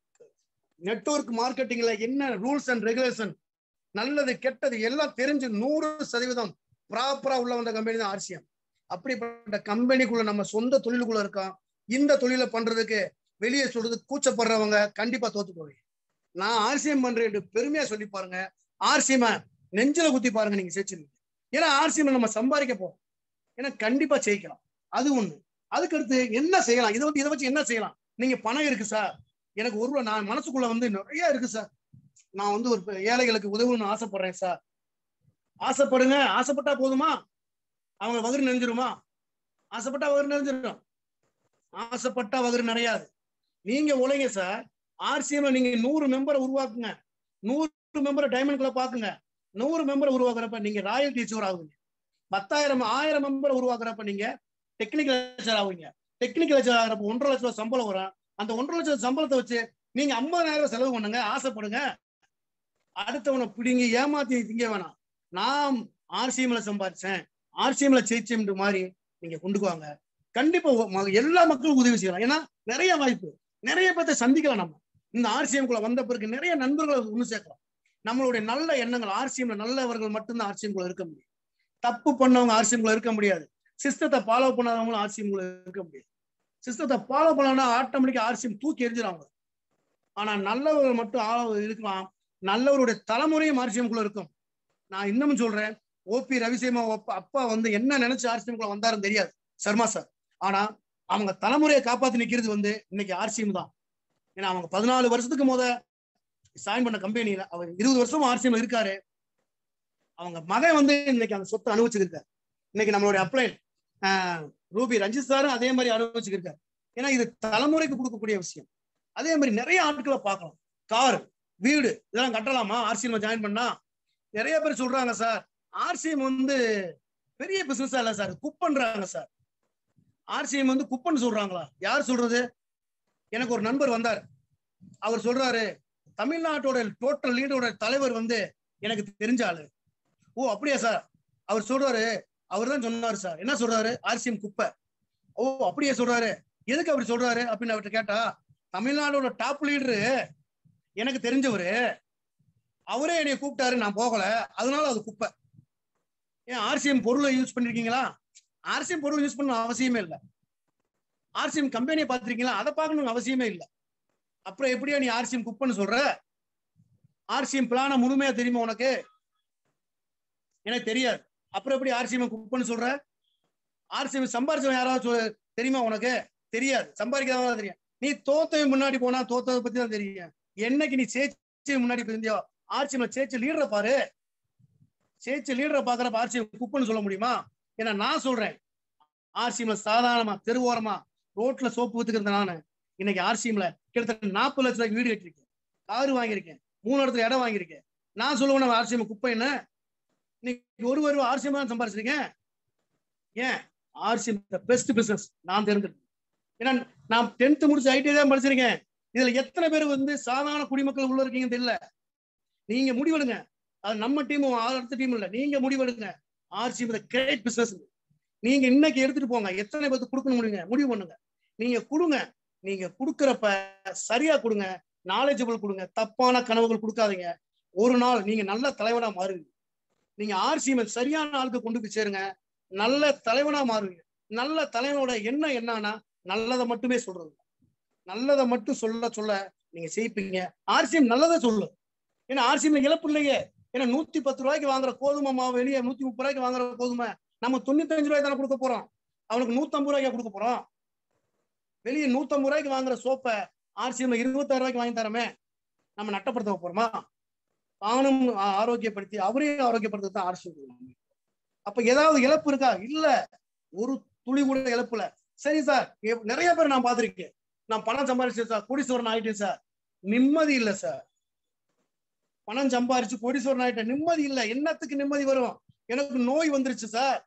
நெட்ஒர்க் மார்க்கெட்டிங்ல என்ன ரூல்ஸ் அண்ட் ரெகுலேஷன் நல்லது கெட்டது எல்லாம் தெரிஞ்சு நூறு சதவீதம் ப்ராப்பரா உள்ள வந்த கம்பெனி தான் ஆர்சிஎம் அப்படிப்பட்ட கம்பெனிக்குள்ள நம்ம சொந்த தொழிலுக்குள்ள இருக்கோம் இந்த தொழிலை பண்றதுக்கு வெளியே சொல்றது கூச்சப்படுறவங்க கண்டிப்பா தோத்து போவீங்க நான் ஆர்சிஎம் பண்றேன் பெருமையா சொல்லி பாருங்க ஆர்சிஎம் நெஞ்சில குத்தி பாருங்க நீங்க ஜெயிச்சிருங்க ஏன்னா ஆர்சிஎம் நம்ம சம்பாதிக்க போறோம் ஏன்னா கண்டிப்பா ஜெயிக்கலாம் அது ஒண்ணு அதுக்கு அடுத்து என்ன செய்யலாம் இதை வந்து இதை வச்சு என்ன செய்யலாம் நீங்க பணம் இருக்கு சார் எனக்கு ஒரு நான் மனசுக்குள்ள வந்து நிறைய இருக்கு சார் நான் வந்து ஒரு ஏழைகளுக்கு உதவணும்னு ஆசைப்படுறேன் சார் ஆசைப்படுங்க ஆசைப்பட்டா போதுமா அவங்க வகுறு நெஞ்சிருமா ஆசைப்பட்டா வகுறு நெஞ்சிடும் ஆசைப்பட்டா வகுறு நிறையாது நீங்க உழைங்க சார் ஆர்சிஎம் நீங்க நூறு மெம்பரை உருவாக்குங்க நூறு மெம்பரை டைமண்ட் கிளப் பாக்குங்க நூறு மெம்பரை உருவாக்குறப்ப நீங்க ராயல் டீச்சர் ஆகுங்க பத்தாயிரம் ஆயிரம் மெம்பரை உருவாக்குறப்ப நீங்க டெக்னிக்கல் லெக்சர் ஆகுங்க டெக்னிக்கல் லெக்சர் ஆகிறப்ப ஒன்றரை லட்சம் ரூபாய் சம்பளம் வரும் அந்த ஒன்றரை லட்சம் சம்பளத்தை வச்சு நீங்க ஐம்பதாயிரம் ரூபாய் செலவு பண்ணுங்க ஆசைப்படுங்க அடுத்தவனை பிடிங்க ஏமாத்தி திங்க வேணாம் நான் ஆர்சிஎம்ல சம்பாதிச்சேன் ஆர்சிஎம்ல ஜெயிச்சேன் மாதிரி நீங்க கொண்டுக்குவாங்க கண்டிப்பா எல்லா மக்களும் உதவி செய்யலாம் ஏன்னா நிறைய வாய்ப்பு நிறைய பேர்த்த சந்திக்கலாம் நம்ம இந்த ஆர்சிஎம் குள்ள வந்த பிறகு நிறைய நண்பர்களை ஒண்ணு சேர்க்கலாம் நம்மளுடைய நல்ல எண்ணங்கள் ஆர்சிஎம்ல நல்லவர்கள் மட்டும்தான் ஆர்சிஎம் குள்ள இருக்க முடியும் தப்பு பண்ணவங்க ஆர்சிஎம் குள்ள இருக்க முடியாது சிஸ்டத்தை ஃபாலோ பண்ணாதவங்களும் ஆர்சிஎம் குள்ள இருக்க முடியாது சிஸ்டத்தை ஃபாலோ பண்ணனா ஆட்டோமேட்டிக்கா ஆர்சிஎம் தூக்கி எரிஞ்சிடும் ஆனா நல்லவர்கள் மட்டும் ஆள இருக்கலாம் நல்லவருடைய தலைமுறையும் ஆர்சிஎம் குள்ள இருக்கும் நான் இன்னமும் சொல்றேன் ஓபி ரவிசேமா அப்பா வந்து என்ன நினைச்சு ஆர்சிஎம் குள்ள வந்தாருன்னு தெரியாது சர்மா சார் ஆனா அவங்க தலைமுறையை காப்பாத்தி நிக்கிறது வந்து இன்னைக்கு ஆர்சிஎம் தான் ஏன்னா அவங்க பதினாலு வருஷத்துக்கு முத சாயின் பண்ண கம்பெனியில அவர் இருபது வருஷம் ஆர்சிஎம் இருக்காரு அவங்க மகன் வந்து இன்னைக்கு அந்த சொத்தை அனுபவிச்சிருக்காரு இன்னைக்கு நம்மளுடைய அப்ளை ரூபி ரஞ்சித் சாரும் அதே மாதிரி அனுபவிச்சிருக்காரு ஏன்னா இது தலைமுறைக்கு கொடுக்கக்கூடிய விஷயம் அதே மாதிரி நிறைய ஆட்களை பார்க்கலாம் கார் வீடு இதெல்லாம் கட்டலாமா ஆர்சிஎம் ஜாயின் பண்ணா நிறைய பேர் சொல்றாங்க சார் ஆர்சிஎம் வந்து பெரிய பிசினஸா இல்ல சார் குக் பண்றாங்க சார் ஆர்சிஎம் வந்து குப்பன்னு சொல்றாங்களா யார் சொல்றது எனக்கு ஒரு நண்பர் வந்தார் அவர் சொல்றாரு தமிழ்நாட்டோட டோட்டல் லீடோட தலைவர் வந்து எனக்கு தெரிஞ்ச ஆளு ஓ அப்படியா சார் அவர் சொல்றாரு அவர் தான் சொன்னாரு சார் என்ன சொல்றாரு ஆர்சிஎம் குப்பை ஓ அப்படியே சொல்றாரு எதுக்கு அப்படி சொல்றாரு அப்படின்னு அவர்கிட்ட கேட்டா தமிழ்நாடோட டாப் லீடரு எனக்கு தெரிஞ்சவரு அவரே என்னைய கூப்பிட்டாரு நான் போகல அதனால அது குப்பை ஏன் ஆர்சிஎம் பொருளை யூஸ் பண்ணிருக்கீங்களா ஆர்சிஎம் பொருள் யூஸ் பண்ண அவசியமே இல்லை ஆர்சிஎம் கம்பெனியை பார்த்துருக்கீங்களா அதை பார்க்கணும் அவசியமே இல்லை அப்புறம் எப்படியா நீ ஆர்சிஎம் குப்பன்னு சொல்ற ஆர்சிஎம் பிளான முழுமையா தெரியுமா உனக்கு எனக்கு தெரியாது அப்புறம் எப்படி ஆர்சிஎம் குப்பன்னு சொல்ற ஆர்சிஎம் சம்பாரிச்சவன் யாராவது சொல்~ தெரியுமா உனக்கு தெரியாது சம்பாதிக்காதவங்க தெரியும் நீ தோத்தவன் முன்னாடி போனா தோத்ததை பத்தி தான் தெரியும் என்னைக்கு நீ சேச்சி முன்னாடி இருந்தியோ ஆர்சிஎம்ல சேச்சி லீடரை பாரு சேச்சி லீடரை பாக்குறப்ப ஆர்சிஎம் குப்புன்னு சொல்ல முடியுமா ஏன்னா நான் சொல்றேன் ஆர்சிஎம்ல சாதாரணமா தெருவோரமா ரோட்ல சோப்பு ஊத்துக்கிறது நானு இன்னைக்கு ஆர்சிஎம்ல கிட்டத்தட்ட நாற்பது லட்சம் ரூபாய்க்கு வீடு கட்டிருக்கேன் காரு வாங்கியிருக்கேன் மூணு இடத்துல இடம் வாங்கியிருக்கேன் நான் சொல்லுவேன் ஆர்சிஎம் குப்பை என்ன இன்னைக்கு ஒரு ஒரு ஆர்சிஎம் தான் சம்பாரிச்சிருக்கேன் ஏன் ஆர்சிஎம் பெஸ்ட் பிசினஸ் நான் தெரிஞ்சிருக்கேன் ஏன்னா நான் டென்த் முடிச்சு ஐடி தான் படிச்சிருக்கேன் இதுல எத்தனை பேர் வந்து சாதாரண குடிமக்கள் உள்ள இருக்கீங்கன்னு தெரியல நீங்க முடிவெடுங்க அது நம்ம டீம் அடுத்த டீம் இல்ல நீங்க முடிவெடுங்க ஆர்சிஎம் கிரேட் பிசினஸ் நீங்க இன்னைக்கு எடுத்துட்டு போங்க எத்தனை பேருக்கு கொடுக்க முடியுங்க முடிவு பண்ணுங்க நீங்க கொடுங்க நீங்க கொடுக்கறப்ப சரியா கொடுங்க நாலேஜபிள் கொடுங்க தப்பான கனவுகள் கொடுக்காதீங்க ஒரு நாள் நீங்க நல்ல தலைவனா மாறுவீங்க நீங்க ஆர்சிஎம் சரியான ஆளுக்கு கொண்டு போய் சேருங்க நல்ல தலைவனா மாறுவீங்க நல்ல தலைவனோட எண்ணம் என்னன்னா நல்லதை மட்டுமே சொல்றது நல்லதை மட்டும் சொல்ல சொல்ல நீங்க ஜெயிப்பீங்க ஆர்சிஎம் நல்லதை சொல்லு ஏன்னா ஆர்சிஎம் இழப்பு இல்லையே ஏன்னா நூத்தி பத்து ரூபாய்க்கு வாங்குற கோதுமை மாவு வெளியே நூத்தி முப்பது ரூபாய்க்கு வாங்குற கோதுமை நம்ம தொண்ணூத்தஞ்சு ரூபாய் தானே கொடுக்க போறோம் அவனுக்கு நூத்தம்பது ரூபாய்க்கு கொடுக்க போறோம் வெளியே நூத்தம்பது ரூபாய்க்கு வாங்குற சோப்பை ஆர்சிஎம் இருபத்தாறு ரூபாய்க்கு வாங்கி தரமே நம்ம நட்டப்படுத்த போறோமா தானும் ஆ- ஆரோக்கியப்படுத்தி அவரையும் ஆரோக்கியப்படுத்த தான் ஆர்சிஎம் அப்ப ஏதாவது இழப்பு இருக்கா இல்ல ஒரு துளி கூட இழப்புல சரி சார் எ- நிறைய பேர் நான் பார்த்திருக்கேன் நான் பணம் சம்பாதிச்சேன் சார் கோடீஸ்வரன் ஆயிட்டேன் சார் நிம்மதி இல்ல சார் பணம் சம்பாரிச்சு கோடீஸ்வரன் ஆயிட்டேன் நிம்மதி இல்ல என்னத்துக்கு நிம்மதி வரும் எனக்கு நோய் வந்துருச்சு சார்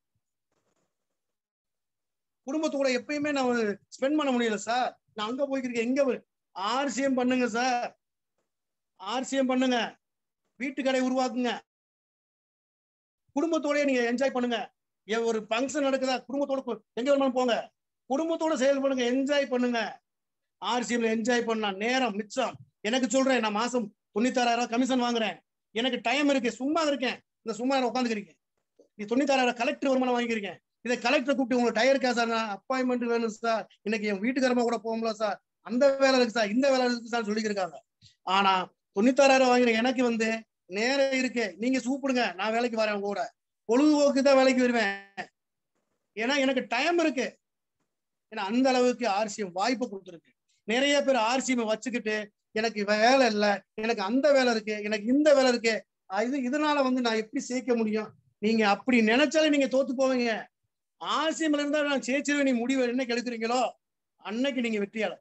குடும்பத்தோட எப்பயுமே நான் ஸ்பெண்ட் பண்ண முடியல சார் நான் அங்க போய்க்கிறேன் எங்க ஆர்சிஎம் பண்ணுங்க சார் ஆர்சிஎம் பண்ணுங்க வீட்டு கடை உருவாக்குங்க குடும்பத்தோடய நீங்க என்ஜாய் பண்ணுங்க ஏன் ஒரு ஃபங்க்ஷன் நடக்குதா குடும்பத்தோட கு- எங்க வேணாலும் போங்க குடும்பத்தோட செயல்படுங்க என்ஜாய் பண்ணுங்க ஆர்சிஎம்ல என்ஜாய் பண்ணலாம் நேரம் மிச்சம் எனக்கு சொல்றேன் நான் மாசம் தொண்ணூத்தாறாயிரம் கமிஷன் வாங்குறேன் எனக்கு டைம் இருக்கு சும்மா இருக்கேன் இந்த சும்மா உட்காந்துக்கிறீங்க நீ தொண்ணூத்தாறாயிரம் கலெக்டர் வருமானம் வாங்கியிருக்கேன் இதை கலெக்டர் கூப்பிட்டு உங்களுக்கு டயர் இருக்கா சார் அப்பாயின்மெண்ட் வேணும் சார் இன்னைக்கு என் வீட்டுக்காரமா கூட போகல சார் அந்த வேலை இருக்கு சார் இந்த வேலை இருக்கு சார் சொல்லியிருக்காங்க ஆனா தொண்ணூத்தாறாயிரம் வாங்குற எனக்கு வந்து நேரம் இருக்கு நீங்க சூப்பிடுங்க நான் வேலைக்கு வரேன் உங்க கூட பொழுதுபோக்கு தான் வேலைக்கு வருவேன் ஏன்னா எனக்கு டைம் இருக்கு ஏன்னா அந்த அளவுக்கு ஆர்சிஎம் வாய்ப்பு கொடுத்துருக்கு நிறைய பேர் ஆர்சிஎம் வச்சுக்கிட்டு எனக்கு வேலை இல்லை எனக்கு அந்த வேலை இருக்கு எனக்கு இந்த வேலை இருக்கு அஹ் இது இதனால வந்து நான் எப்படி சேர்க்க முடியும் நீங்க அப்படி நினைச்சாலே நீங்க தோத்து போவீங்க ஆர்சிஎம்ல இருந்தா நான் ஜெயிச்சிருவேன் நீ முடிவு என்னைக்கு எடுக்கிறீங்களோ அன்னைக்கு நீங்க வெற்றியாளர்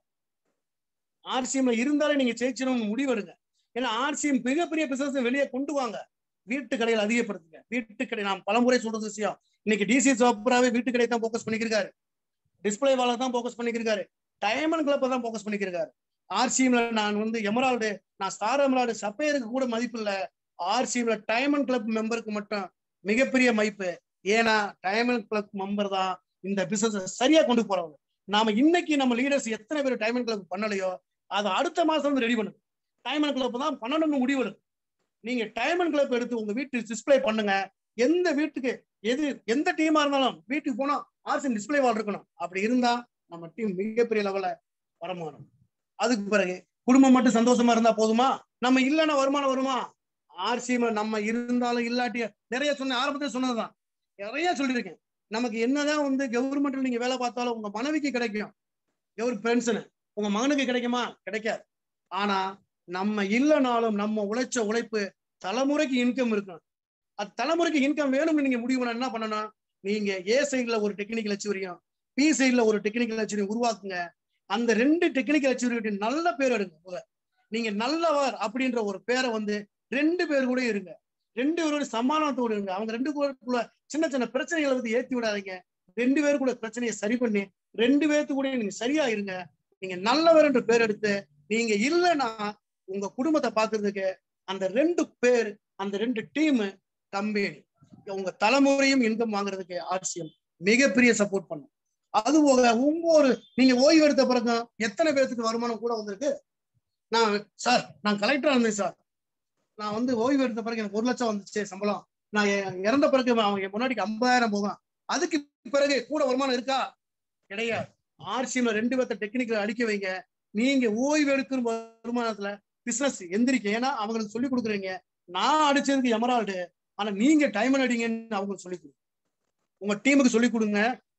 ஆர்சிஎம்ல இருந்தாலே நீங்க ஜெயிச்சிடும் முடிவெடுங்க ஏன்னா ஆர்சிஎம் மிகப்பெரிய பிசினஸ் வெளியே கொண்டு வாங்க வீட்டு கடையில் அதிகப்படுத்துங்க வீட்டு கடை நான் பலமுறை சொல்றது விஷயம் இன்னைக்கு டிசி சோப்ராவே வீட்டு கடை தான் ஃபோக்கஸ் பண்ணிக்கிறாரு டிஸ்பிளே வாழ தான் ஃபோக்கஸ் பண்ணிக்கிறாரு டைமண்ட் கிளப்பை தான் ஃபோக்கஸ் பண்ணிக்கிறாரு ஆர்சிஎம்ல நான் வந்து எமரால்டு நான் ஸ்டார் எமரால்டு சப்பையருக்கு கூட மதிப்பு இல்ல ஆர்சிஎம்ல டைமண்ட் கிளப் மெம்பருக்கு மட்டும் மிகப்பெரிய மதிப்பு ஏன்னா டைமண்ட் கிளப் மெம்பர் தான் இந்த பிசினஸ் சரியா கொண்டு போறவங்க நாம இன்னைக்கு நம்ம லீடர்ஸ் எத்தனை பேர் டைமண்ட் கிளப் பண்ணலையோ அதை அடுத்த மாசம் வந்து ரெடி பண்ணுங்க டைமண்ட் கிளப் தான் பண்ணணும்னு முடிவெடுங்க நீங்க டைமண்ட் கிளப் எடுத்து உங்க வீட்டு டிஸ்ப்ளே பண்ணுங்க எந்த வீட்டுக்கு எது எந்த டீமா இருந்தாலும் வீட்டுக்கு போனா ஆர்சிஎம் டிஸ்ப்ளே வால் இருக்கணும் அப்படி இருந்தா நம்ம டீம் மிகப்பெரிய லெவல்ல வருமானம் அதுக்கு பிறகு குடும்பம் மட்டும் சந்தோஷமா இருந்தா போதுமா நம்ம இல்லைன்னா வருமானம் வருமா ஆர்சிஎம் நம்ம இருந்தாலும் இல்லாட்டி நிறைய சொன்ன ஆரம்பத்தில் சொன்னதுதான் நிறைய சொல்லியிருக்கேன் நமக்கு என்னதான் வந்து கவர்மெண்ட்ல நீங்க வேலை பார்த்தாலும் உங்க மனைவிக்கு கிடைக்கும் கவர் பென்ஷன் உங்க மகனுக்கு கிடைக்குமா கிடைக்காது ஆனா நம்ம இல்லைனாலும் நம்ம உழைச்ச உழைப்பு தலைமுறைக்கு இன்கம் இருக்கணும் அது தலைமுறைக்கு இன்கம் வேணும்னு நீங்க முடிவு பண்ண என்ன பண்ணணும் நீங்க ஏ சைட்ல ஒரு டெக்னிக்கல் அச்சுவரியும் பி சைட்ல ஒரு டெக்னிக்கல் அச்சுவரியும் உருவாக்குங்க அந்த ரெண்டு டெக்னிக்கல் அச்சுவரியும் நல்ல பேர் எடுங்க முத. நீங்க நல்லவர் அப்படின்ற ஒரு பேரை வந்து ரெண்டு பேர் கூட இருங்க ரெண்டு பேரோட சமாதானத்தோடு இருங்க அவங்க ரெண்டு பேருக்குள்ள சின்ன சின்ன பிரச்சனைகளை வந்து ஏத்தி விடாதீங்க ரெண்டு பேர் கூட பிரச்சனையை சரி பண்ணி ரெண்டு பேர்த்து கூட நீங்க சரியா இருங்க நீங்க நல்லவர் என்ற பேர் எடுத்து நீங்க இல்லைன்னா உங்க குடும்பத்தை பாக்குறதுக்கு அந்த ரெண்டு பேர் அந்த ரெண்டு டீம் கம்பெனி உங்க தலைமுறையும் இன்கம் வாங்குறதுக்கு ஆர்சிஎம் மிகப்பெரிய சப்போர்ட் பண்ணும் அது போக ஒவ்வொரு நீங்க ஓய்வு எடுத்த பிறகு எத்தனை பேர்த்துக்கு வருமானம் கூட வந்திருக்கு நான் சார் நான் கலெக்டரா இருந்தேன் சார் நான் வந்து ஓய்வு எடுத்த பிறகு எனக்கு ஒரு லட்சம் வந்துச்சு சம்பளம் நான் எ- இறந்த பிறகு அவங்க முன்னாடிக்கு ஐம்பதாயிரம் போகும் அதுக்கு பிறகு கூட வருமானம் இருக்கா கிடையாது ஆர்சிஎம்ல ரெண்டு பேர்த்த டெக்னிக்கல் அடிக்க வைங்க நீங்க ஓய்வு எடுக்கிற வருமானத்துல பிசினஸ் எந்திரிக்க ஏன்னா அவங்களுக்கு சொல்லி கொடுக்குறீங்க நான் அடிச்சதுக்கு எமரால்டு ஆனா நீங்க டைம் அடிங்கன்னு அவங்களுக்கு சொல்லி கொடுங்க உங்க டீமுக்கு சொல்லி கொடுங்க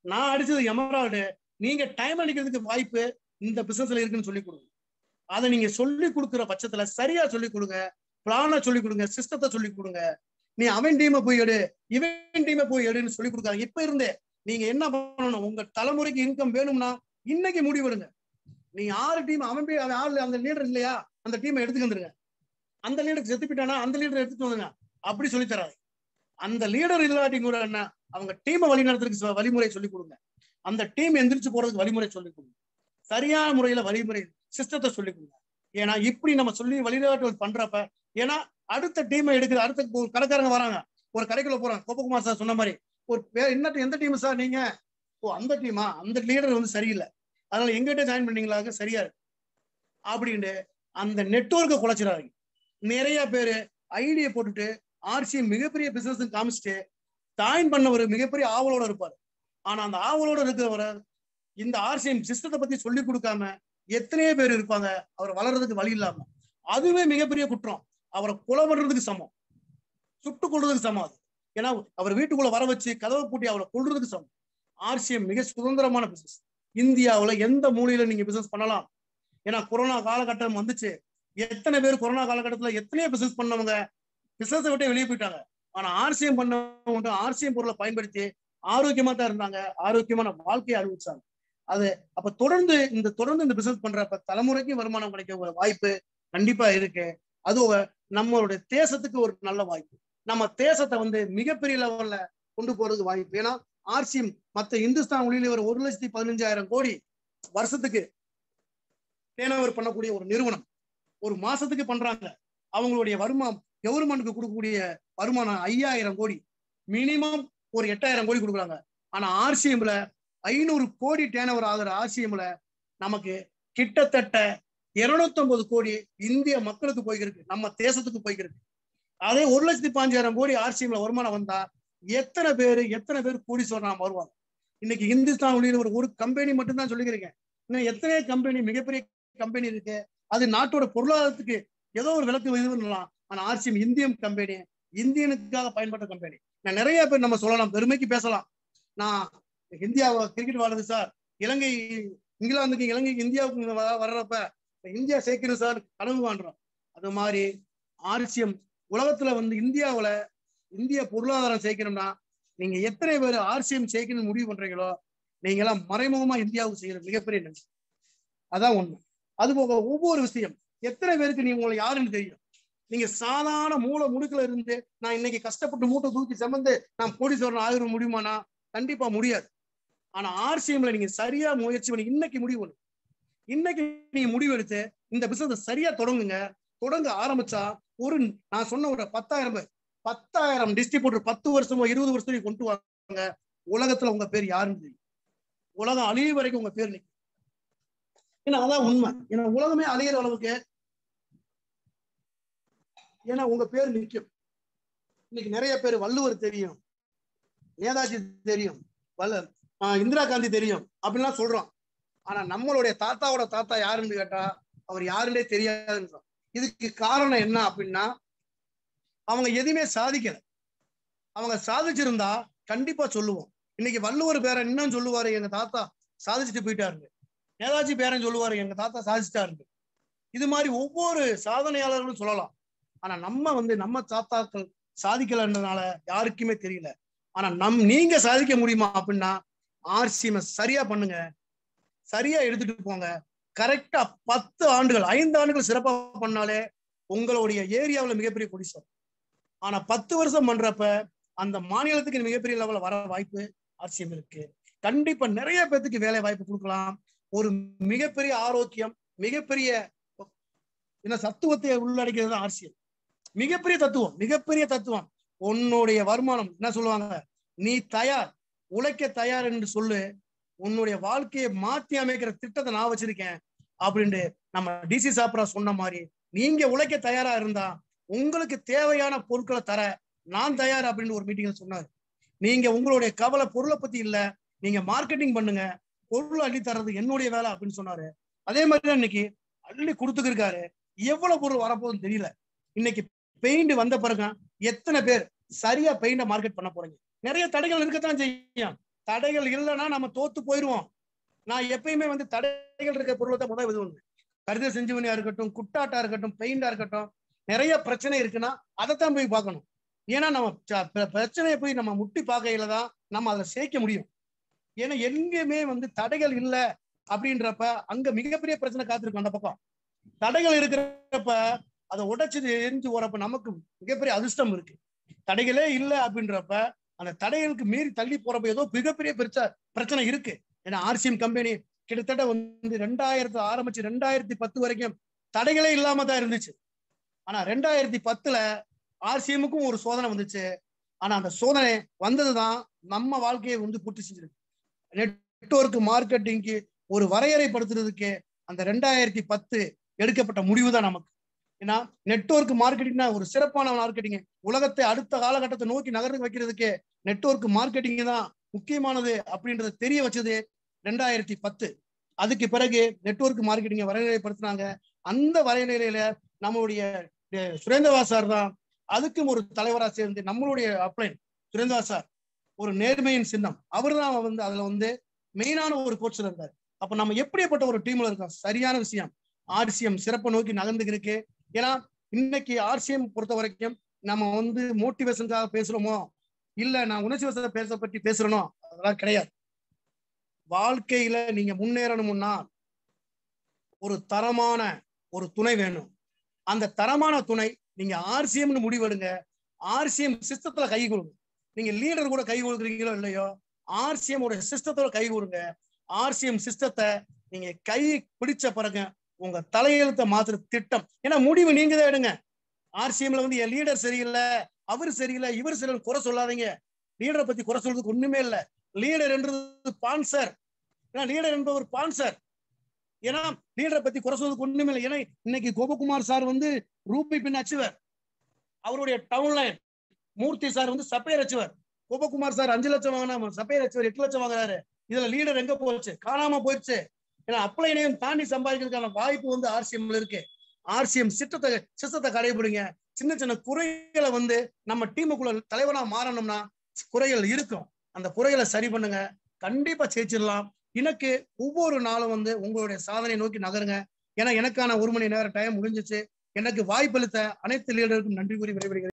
நான் அடிச்சது எமரால்டு நீங்க டைம் அடிக்கிறதுக்கு வாய்ப்பு இந்த பிசினஸ்ல இருக்குன்னு சொல்லி கொடுங்க அதை நீங்க சொல்லி கொடுக்குற பட்சத்துல சரியா சொல்லி கொடுங்க பிளான சொல்லி கொடுங்க சிஸ்டத்தை சொல்லி கொடுங்க நீ அவன் டீமை போய் எடு இவன் டீமை போய் எடுன்னு சொல்லி கொடுக்காங்க இப்ப இருந்தே நீங்க என்ன பண்ணணும் உங்க தலைமுறைக்கு இன்கம் வேணும்னா இன்னைக்கு முடிவெடுங்க நீ ஆறு டீம் அவன் போய் அவன் ஆள் அந்த லீடர் இல்லையா அந்த டீமை எடுத்துட்டு வந்துருங்க அந்த லீடர் செத்து போயிட்டானா அந்த லீடர் எடுத்துட்டு வந்துங்க அப்படி சொல்லி தராது அந்த லீடர் இல்லாட்டி கூட என்ன அவங்க டீமை வழி நடத்துறதுக்கு வழிமுறை சொல்லி கொடுங்க அந்த டீம் எந்திரிச்சு போறதுக்கு வழிமுறை சொல்லி கொடுங்க சரியான முறையில வழிமுறை சிஸ்டத்தை சொல்லி கொடுங்க ஏன்னா இப்படி நம்ம சொல்லி வழிகாட்டுதல் பண்றப்ப ஏன்னா அடுத்த டீமை எடுக்கிற அடுத்த ஒரு கடைக்காரங்க வராங்க ஒரு கடைக்குள்ள போறாங்க கோபகுமார் சார் சொன்ன மாதிரி ஒரு பேர் என்ன எந்த டீம் சார் நீங்க ஓ அந்த டீமா அந்த லீடர் வந்து சரியில்லை அதனால எங்கிட்ட ஜாயின் பண்ணீங்களாக சரியா இருக்கு அப்படின்ட்டு அந்த நெட்ஒர்க்கை குலைச்சிடாதீங்க நிறைய பேர் ஐடியை போட்டுட்டு ஆர்சி மிகப்பெரிய பிசினஸ் காமிச்சிட்டு ஜாயின் பண்ண ஒரு மிகப்பெரிய ஆவலோட இருப்பாரு ஆனா அந்த ஆவலோட இருக்கிறவரை இந்த ஆர்சிஎம் சிஸ்டத்தை பத்தி சொல்லி கொடுக்காம எத்தனையோ பேர் இருப்பாங்க அவர் வளர்றதுக்கு வழி இல்லாம அதுவே மிகப்பெரிய குற்றம் அவரை கொலை பண்றதுக்கு சமம் சுட்டு கொள்றதுக்கு சமம் அது ஏன்னா அவர் வீட்டுக்குள்ள வர வச்சு கதவை பூட்டி அவரை கொள்றதுக்கு சமம் ஆர்சிஎம் மிக சுதந்திரமான பிசினஸ் இந்தியாவுல எந்த மூலையில நீங்க பிசினஸ் பண்ணலாம் ஏன்னா கொரோனா காலகட்டம் வந்துச்சு எத்தனை பேர் கொரோனா காலகட்டத்துல எத்தனையோ பிசினஸ் பண்ணவங்க பிசினஸை விட்டு வெளியே போயிட்டாங்க ஆனா ஆர்சிஎம் பண்ணவங்க ஆர்சிஎம் பொருளை பயன்படுத்தி ஆரோக்கியமா தான் இருந்தாங்க ஆரோக்கியமான வாழ்க்கையை அனுபவிச்சாங்க அது அப்ப தொடர்ந்து இந்த தொடர்ந்து இந்த பிசினஸ் பண்றப்ப தலைமுறைக்கு வருமானம் கிடைக்க ஒரு வாய்ப்பு கண்டிப்பா இருக்கு அதுவும் நம்மளுடைய தேசத்துக்கு ஒரு நல்ல வாய்ப்பு நம்ம தேசத்தை வந்து மிகப்பெரிய லெவல்ல கொண்டு போறதுக்கு வாய்ப்பு ஏன்னா ஆர்சிஎம் மத்த இந்துஸ்தான் ஒளியில ஒரு ஒரு லட்சத்தி பதினஞ்சாயிரம் கோடி வருஷத்துக்கு டேனோவர் பண்ணக்கூடிய ஒரு நிறுவனம் ஒரு மாசத்துக்கு பண்றாங்க அவங்களுடைய வருமானம் கவர்மெண்ட்டுக்கு கொடுக்கக்கூடிய வருமானம் ஐயாயிரம் கோடி மினிமம் ஒரு எட்டாயிரம் கோடி கொடுக்குறாங்க ஆனா ஆர்சிஎம்ல ஐநூறு கோடி டேனவர் ஆகிற ஆர்சிஎம்ல நமக்கு கிட்டத்தட்ட இருநூத்தொன்பது கோடி இந்திய மக்களுக்கு போய்கிருக்கு நம்ம தேசத்துக்கு போய்கிருக்கு அதே ஒரு லட்சத்தி பாஞ்சாயிரம் கோடி ஆர்சிஎம்ல வருமானம் வந்தா எத்தனை பேர் எத்தனை பேர் கோடீஸ்வரன் வருவாங்க இன்னைக்கு இந்துஸ்தான் ஒளியில் ஒரு ஒரு கம்பெனி மட்டும்தான் சொல்லிக்கிறீங்க இன்னும் எத்தனை கம்பெனி மிகப்பெரிய கம்பெனி இருக்கு அது நாட்டோட பொருளாதாரத்துக்கு ஏதோ ஒரு விளக்கு இது பண்ணலாம் ஆனா ஆர்சிஎம் இந்தியன் கம்பெனி இந்தியனுக்காக பயன்பட்ட கம்பெனி நான் நிறைய பேர் நம்ம சொல்லலாம் பெருமைக்கு பேசலாம் நான் இந்தியா கிரிக்கெட் விளாடுது சார் இலங்கை இங்கிலாந்துக்கு இலங்கைக்கு இந்தியாவுக்கு வர்றப்ப இந்தியா சேர்க்கணும் சார் கனவு காண்றோம் அது மாதிரி ஆர்சிஎம் உலகத்துல வந்து இந்தியாவுல இந்திய பொருளாதாரம் சேர்க்கணும்னா நீங்க எத்தனை பேர் ஆர்சிஎம் சேர்க்கணும்னு முடிவு பண்றீங்களோ நீங்க எல்லாம் மறைமுகமா இந்தியாவுக்கு செய்யற மிகப்பெரிய நன்றி அதான் உண்மை அது போக ஒவ்வொரு விஷயம் எத்தனை பேருக்கு நீங்க உங்களை யாருன்னு தெரியும் நீங்க சாதாரண மூளை முடுக்குல இருந்து நான் இன்னைக்கு கஷ்டப்பட்டு மூட்டை தூக்கி செமந்து நான் கோடீஸ்வரன் ஆகிட முடியுமானா கண்டிப்பா முடியாது ஆனா ஆர்சிஎம்ல நீங்க சரியா முயற்சி பண்ணி இன்னைக்கு முடிவு பண்ணு இன்னைக்கு நீங்க முடிவு எடுத்து இந்த பிசினஸ் சரியா தொடங்குங்க தொடங்க ஆரம்பிச்சா ஒரு நான் சொன்ன ஒரு பத்தாயிரம் பேர் பத்தாயிரம் டிஸ்ட்ரிபியூட்டர் பத்து வருஷமோ இருபது வருஷம் கொண்டு வாங்க உலகத்துல உங்க பேர் யாருன்னு தெரியும் உலகம் அழிய வரைக்கும் உங்க பேர் நிற்கும் ஏன்னா அதான் உண்மை ஏன்னா உலகமே அழியிற அளவுக்கு ஏன்னா உங்க பேர் நிற்கும் இன்னைக்கு நிறைய பேர் வள்ளுவர் தெரியும் நேதாஜி தெரியும் வல்ல இந்திரா காந்தி தெரியும் அப்படின்லாம் சொல்றோம் ஆனா நம்மளுடைய தாத்தாவோட தாத்தா யாருன்னு கேட்டா அவர் யாருன்னே தெரியாதுன்றோம் இதுக்கு காரணம் என்ன அப்படின்னா அவங்க எதுவுமே சாதிக்கல அவங்க சாதிச்சிருந்தா கண்டிப்பா சொல்லுவோம் இன்னைக்கு வள்ளுவர் பேரன் இன்னும் சொல்லுவாரு எங்க தாத்தா சாதிச்சுட்டு போயிட்டாருங்க நேதாஜி பேரன் சொல்லுவாரு எங்க தாத்தா சாதிச்சுட்டாருங்க இது மாதிரி ஒவ்வொரு சாதனையாளர்களும் சொல்லலாம் ஆனா நம்ம வந்து நம்ம தாத்தாக்கள் சாதிக்கலன்றதுனால யாருக்குமே தெரியல ஆனா நம் நீங்க சாதிக்க முடியுமா அப்படின்னா ஆர்சிஎம் சரியா பண்ணுங்க சரியா எடுத்துட்டு போங்க கரெக்டா பத்து ஆண்டுகள் ஐந்து ஆண்டுகள் சிறப்பா பண்ணாலே உங்களுடைய ஏரியாவில் மிகப்பெரிய கொடிசம் ஆனா பத்து வருஷம் பண்றப்ப அந்த மாநிலத்துக்கு மிகப்பெரிய லெவல்ல வர வாய்ப்பு ஆர்சிஎம் இருக்கு கண்டிப்பா நிறைய பேத்துக்கு வேலை வாய்ப்பு கொடுக்கலாம் ஒரு மிகப்பெரிய ஆரோக்கியம் மிகப்பெரிய என்ன சத்துவத்தை உள்ளடக்கிறது ஆர்சிஎம் மிகப்பெரிய தத்துவம் மிகப்பெரிய தத்துவம் உன்னுடைய வருமானம் என்ன சொல்லுவாங்க நீ தயார் உழைக்க தயார் என்று சொல்லு உன்னுடைய வாழ்க்கையை மாத்தி அமைக்கிற திட்டத்தை நான் வச்சிருக்கேன் அப்படின்ட்டு நம்ம டிசி சாப்ரா சொன்ன மாதிரி நீங்க உழைக்க தயாரா இருந்தா உங்களுக்கு தேவையான பொருட்களை தர நான் தயார் அப்படின்னு ஒரு மீட்டிங்ல சொன்னாரு நீங்க உங்களுடைய கவலை பொருளை பத்தி இல்ல நீங்க மார்க்கெட்டிங் பண்ணுங்க பொருள் அள்ளி தர்றது என்னுடைய வேலை அப்படின்னு சொன்னாரு அதே மாதிரி தான் இன்னைக்கு அள்ளி கொடுத்துக்கிருக்காரு எவ்வளவு பொருள் வரப்போகுதுன்னு தெரியல இன்னைக்கு பெயிண்ட் வந்த பிறகு எத்தனை பேர் சரியா பெயிண்ட மார்க்கெட் பண்ண போறீங்க நிறைய தடைகள் இருக்கத்தான் செய்யும் தடைகள் இல்லைன்னா நம்ம தோத்து போயிடுவோம் நான் எப்பயுமே வந்து தடைகள் இருக்க பொருளை தான் முதல் இது ஒண்ணு கருத செஞ்சுவனியா இருக்கட்டும் குட்டாட்டா இருக்கட்டும் பெயிண்டா இருக்கட்டும் நிறைய பிரச்சனை இருக்குன்னா அதைத்தான் போய் பார்க்கணும் ஏன்னா நம்ம ச- பிர- பிரச்சனையை போய் நம்ம முட்டி பார்க்கையில தான் நம்ம அதை சேர்க்க முடியும் ஏன்னா எங்கேயுமே வந்து தடைகள் இல்லை அப்படின்றப்ப அங்க மிகப்பெரிய பிரச்சனை காத்திருக்கும் அந்த பக்கம் தடைகள் இருக்கிறப்ப அதை உடைச்சு எரிஞ்சு போறப்ப நமக்கு மிகப்பெரிய அதிர்ஷ்டம் இருக்கு தடைகளே இல்லை அப்படின்றப்ப அந்த தடைகளுக்கு மீறி தள்ளி போறப்ப ஏதோ மிகப்பெரிய பிரச்சனை பிரச்சனை இருக்கு ஏன்னா ஆர்சிஎம் கம்பெனி கிட்டத்தட்ட வந்து ரெண்டாயிரத்து ஆரம்பிச்சு ரெண்டாயிரத்தி பத்து வரைக்கும் தடைகளே இல்லாம தான் இருந்துச்சு ஆனா ரெண்டாயிரத்தி பத்துல ஆர்சிஎம்முக்கும் ஒரு சோதனை வந்துச்சு ஆனா அந்த சோதனை வந்ததுதான் நம்ம வாழ்க்கையை வந்து பூர்த்தி செஞ்சிருக்கு நெட்வொர்க் மார்க்கெட்டிங்க்கு ஒரு வரையறைப்படுத்துறதுக்கு அந்த ரெண்டாயிரத்தி பத்து எடுக்கப்பட்ட முடிவு தான் நமக்கு ஏன்னா நெட்வொர்க் மார்க்கெட்டிங்னா ஒரு சிறப்பான மார்க்கெட்டிங் உலகத்தை அடுத்த காலகட்டத்தை நோக்கி நகர்ந்து வைக்கிறதுக்கு நெட்வொர்க் மார்க்கெட்டிங் தான் முக்கியமானது அப்படின்றத தெரிய வச்சது ரெண்டாயிரத்தி பத்து அதுக்கு பிறகு நெட்வொர்க் மார்க்கெட்டிங்கை வரையறைப்படுத்தினாங்க அந்த வரையறையில நம்மளுடைய அஹ், சுரேந்திரவா சார் தான் அதுக்கும் ஒரு தலைவரா சேர்ந்து நம்மளுடைய அப்ளைன் சுரேந்திரவா சார் ஒரு நேர்மையின் சின்னம் அவர் தான் வந்து அதுல வந்து மெயினான ஒரு கோச்சில் இருந்தார் அப்ப நம்ம எப்படிப்பட்ட ஒரு டீம்ல இருக்கோம் சரியான விஷயம் ஆர்சிஎம் சிறப்பை நோக்கி நகர்ந்துருக்கு ஏன்னா இன்னைக்கு ஆர்சிஎம் பொறுத்த வரைக்கும் நம்ம வந்து மோட்டிவேஷனுக்காக பேசுறோமோ இல்ல நான் உணர்ச்சி வசத பேச பற்றி பேசுறனோ அதெல்லாம் கிடையாது வாழ்க்கையில நீங்க முன்னேறணும்னா ஒரு தரமான ஒரு துணை வேணும் அந்த தரமான துணை நீங்க ஆர்சிஎம்னு முடிவெடுங்க ஆர்சிஎம் சிஸ்டத்துல கை கொடுங்க நீங்க லீடர் கூட கை கொடுக்குறீங்களோ இல்லையோ ஆர்சிஎம் உடைய சிஸ்டத்தோட கை கொடுங்க ஆர்சிஎம் சிஸ்டத்தை நீங்க கை பிடிச்ச பிறகு உங்க தலையெழுத்தை மாத்துற திட்டம் ஏன்னா முடிவு நீங்க தான் எடுங்க ஆர்சிஎம்ல வந்து என் லீடர் சரியில்லை அவர் சரியில்லை இவர் சரியில்லை குறை சொல்லாதீங்க லீடரை பத்தி குறை சொல்றதுக்கு ஒண்ணுமே இல்லை லீடர் என்றது பான்சர் ஏன்னா லீடர் என்பவர் பான்சர் ஏன்னா லீடரை பத்தி குறை சொல்றதுக்கு ஒண்ணுமே இல்லை ஏன்னா இன்னைக்கு கோபகுமார் சார் வந்து ரூபி பின் அச்சுவர் அவருடைய டவுன் லைன் மூர்த்தி சார் வந்து சப்பையர் அச்சுவர் கோபகுமார் சார் அஞ்சு லட்சம் வாங்கினா சப்பையர் அச்சுவர் எட்டு லட்சம் வாங்குறாரு இதுல லீடர் எங்க போச்சு காணாம போயிடுச்சு ஏன்னா அப்ளைனையும் தாண்டி சம்பாதிக்கிறதுக்கான வாய்ப்பு வந்து ஆர்சிஎம்ல இருக்கு ஆர்சிஎம் சிட்டத்தை சிஸ்டத்தை கடைபிடிங்க சின்ன சின்ன குறைகளை வந்து நம்ம டீமுக்குள்ள தலைவனா மாறணும்னா குறைகள் இருக்கும் அந்த குறைகளை சரி பண்ணுங்க கண்டிப்பா ஜெயிச்சிடலாம் எனக்கு ஒவ்வொரு நாளும் வந்து உங்களுடைய சாதனை நோக்கி நகருங்க ஏன்னா எனக்கான ஒரு மணி நேரம் டைம் முடிஞ்சிச்சு எனக்கு வாய்ப்பளித்த அனைத்து லீடருக்கும் நன்றி கூறி விடைபெறுகிறேன்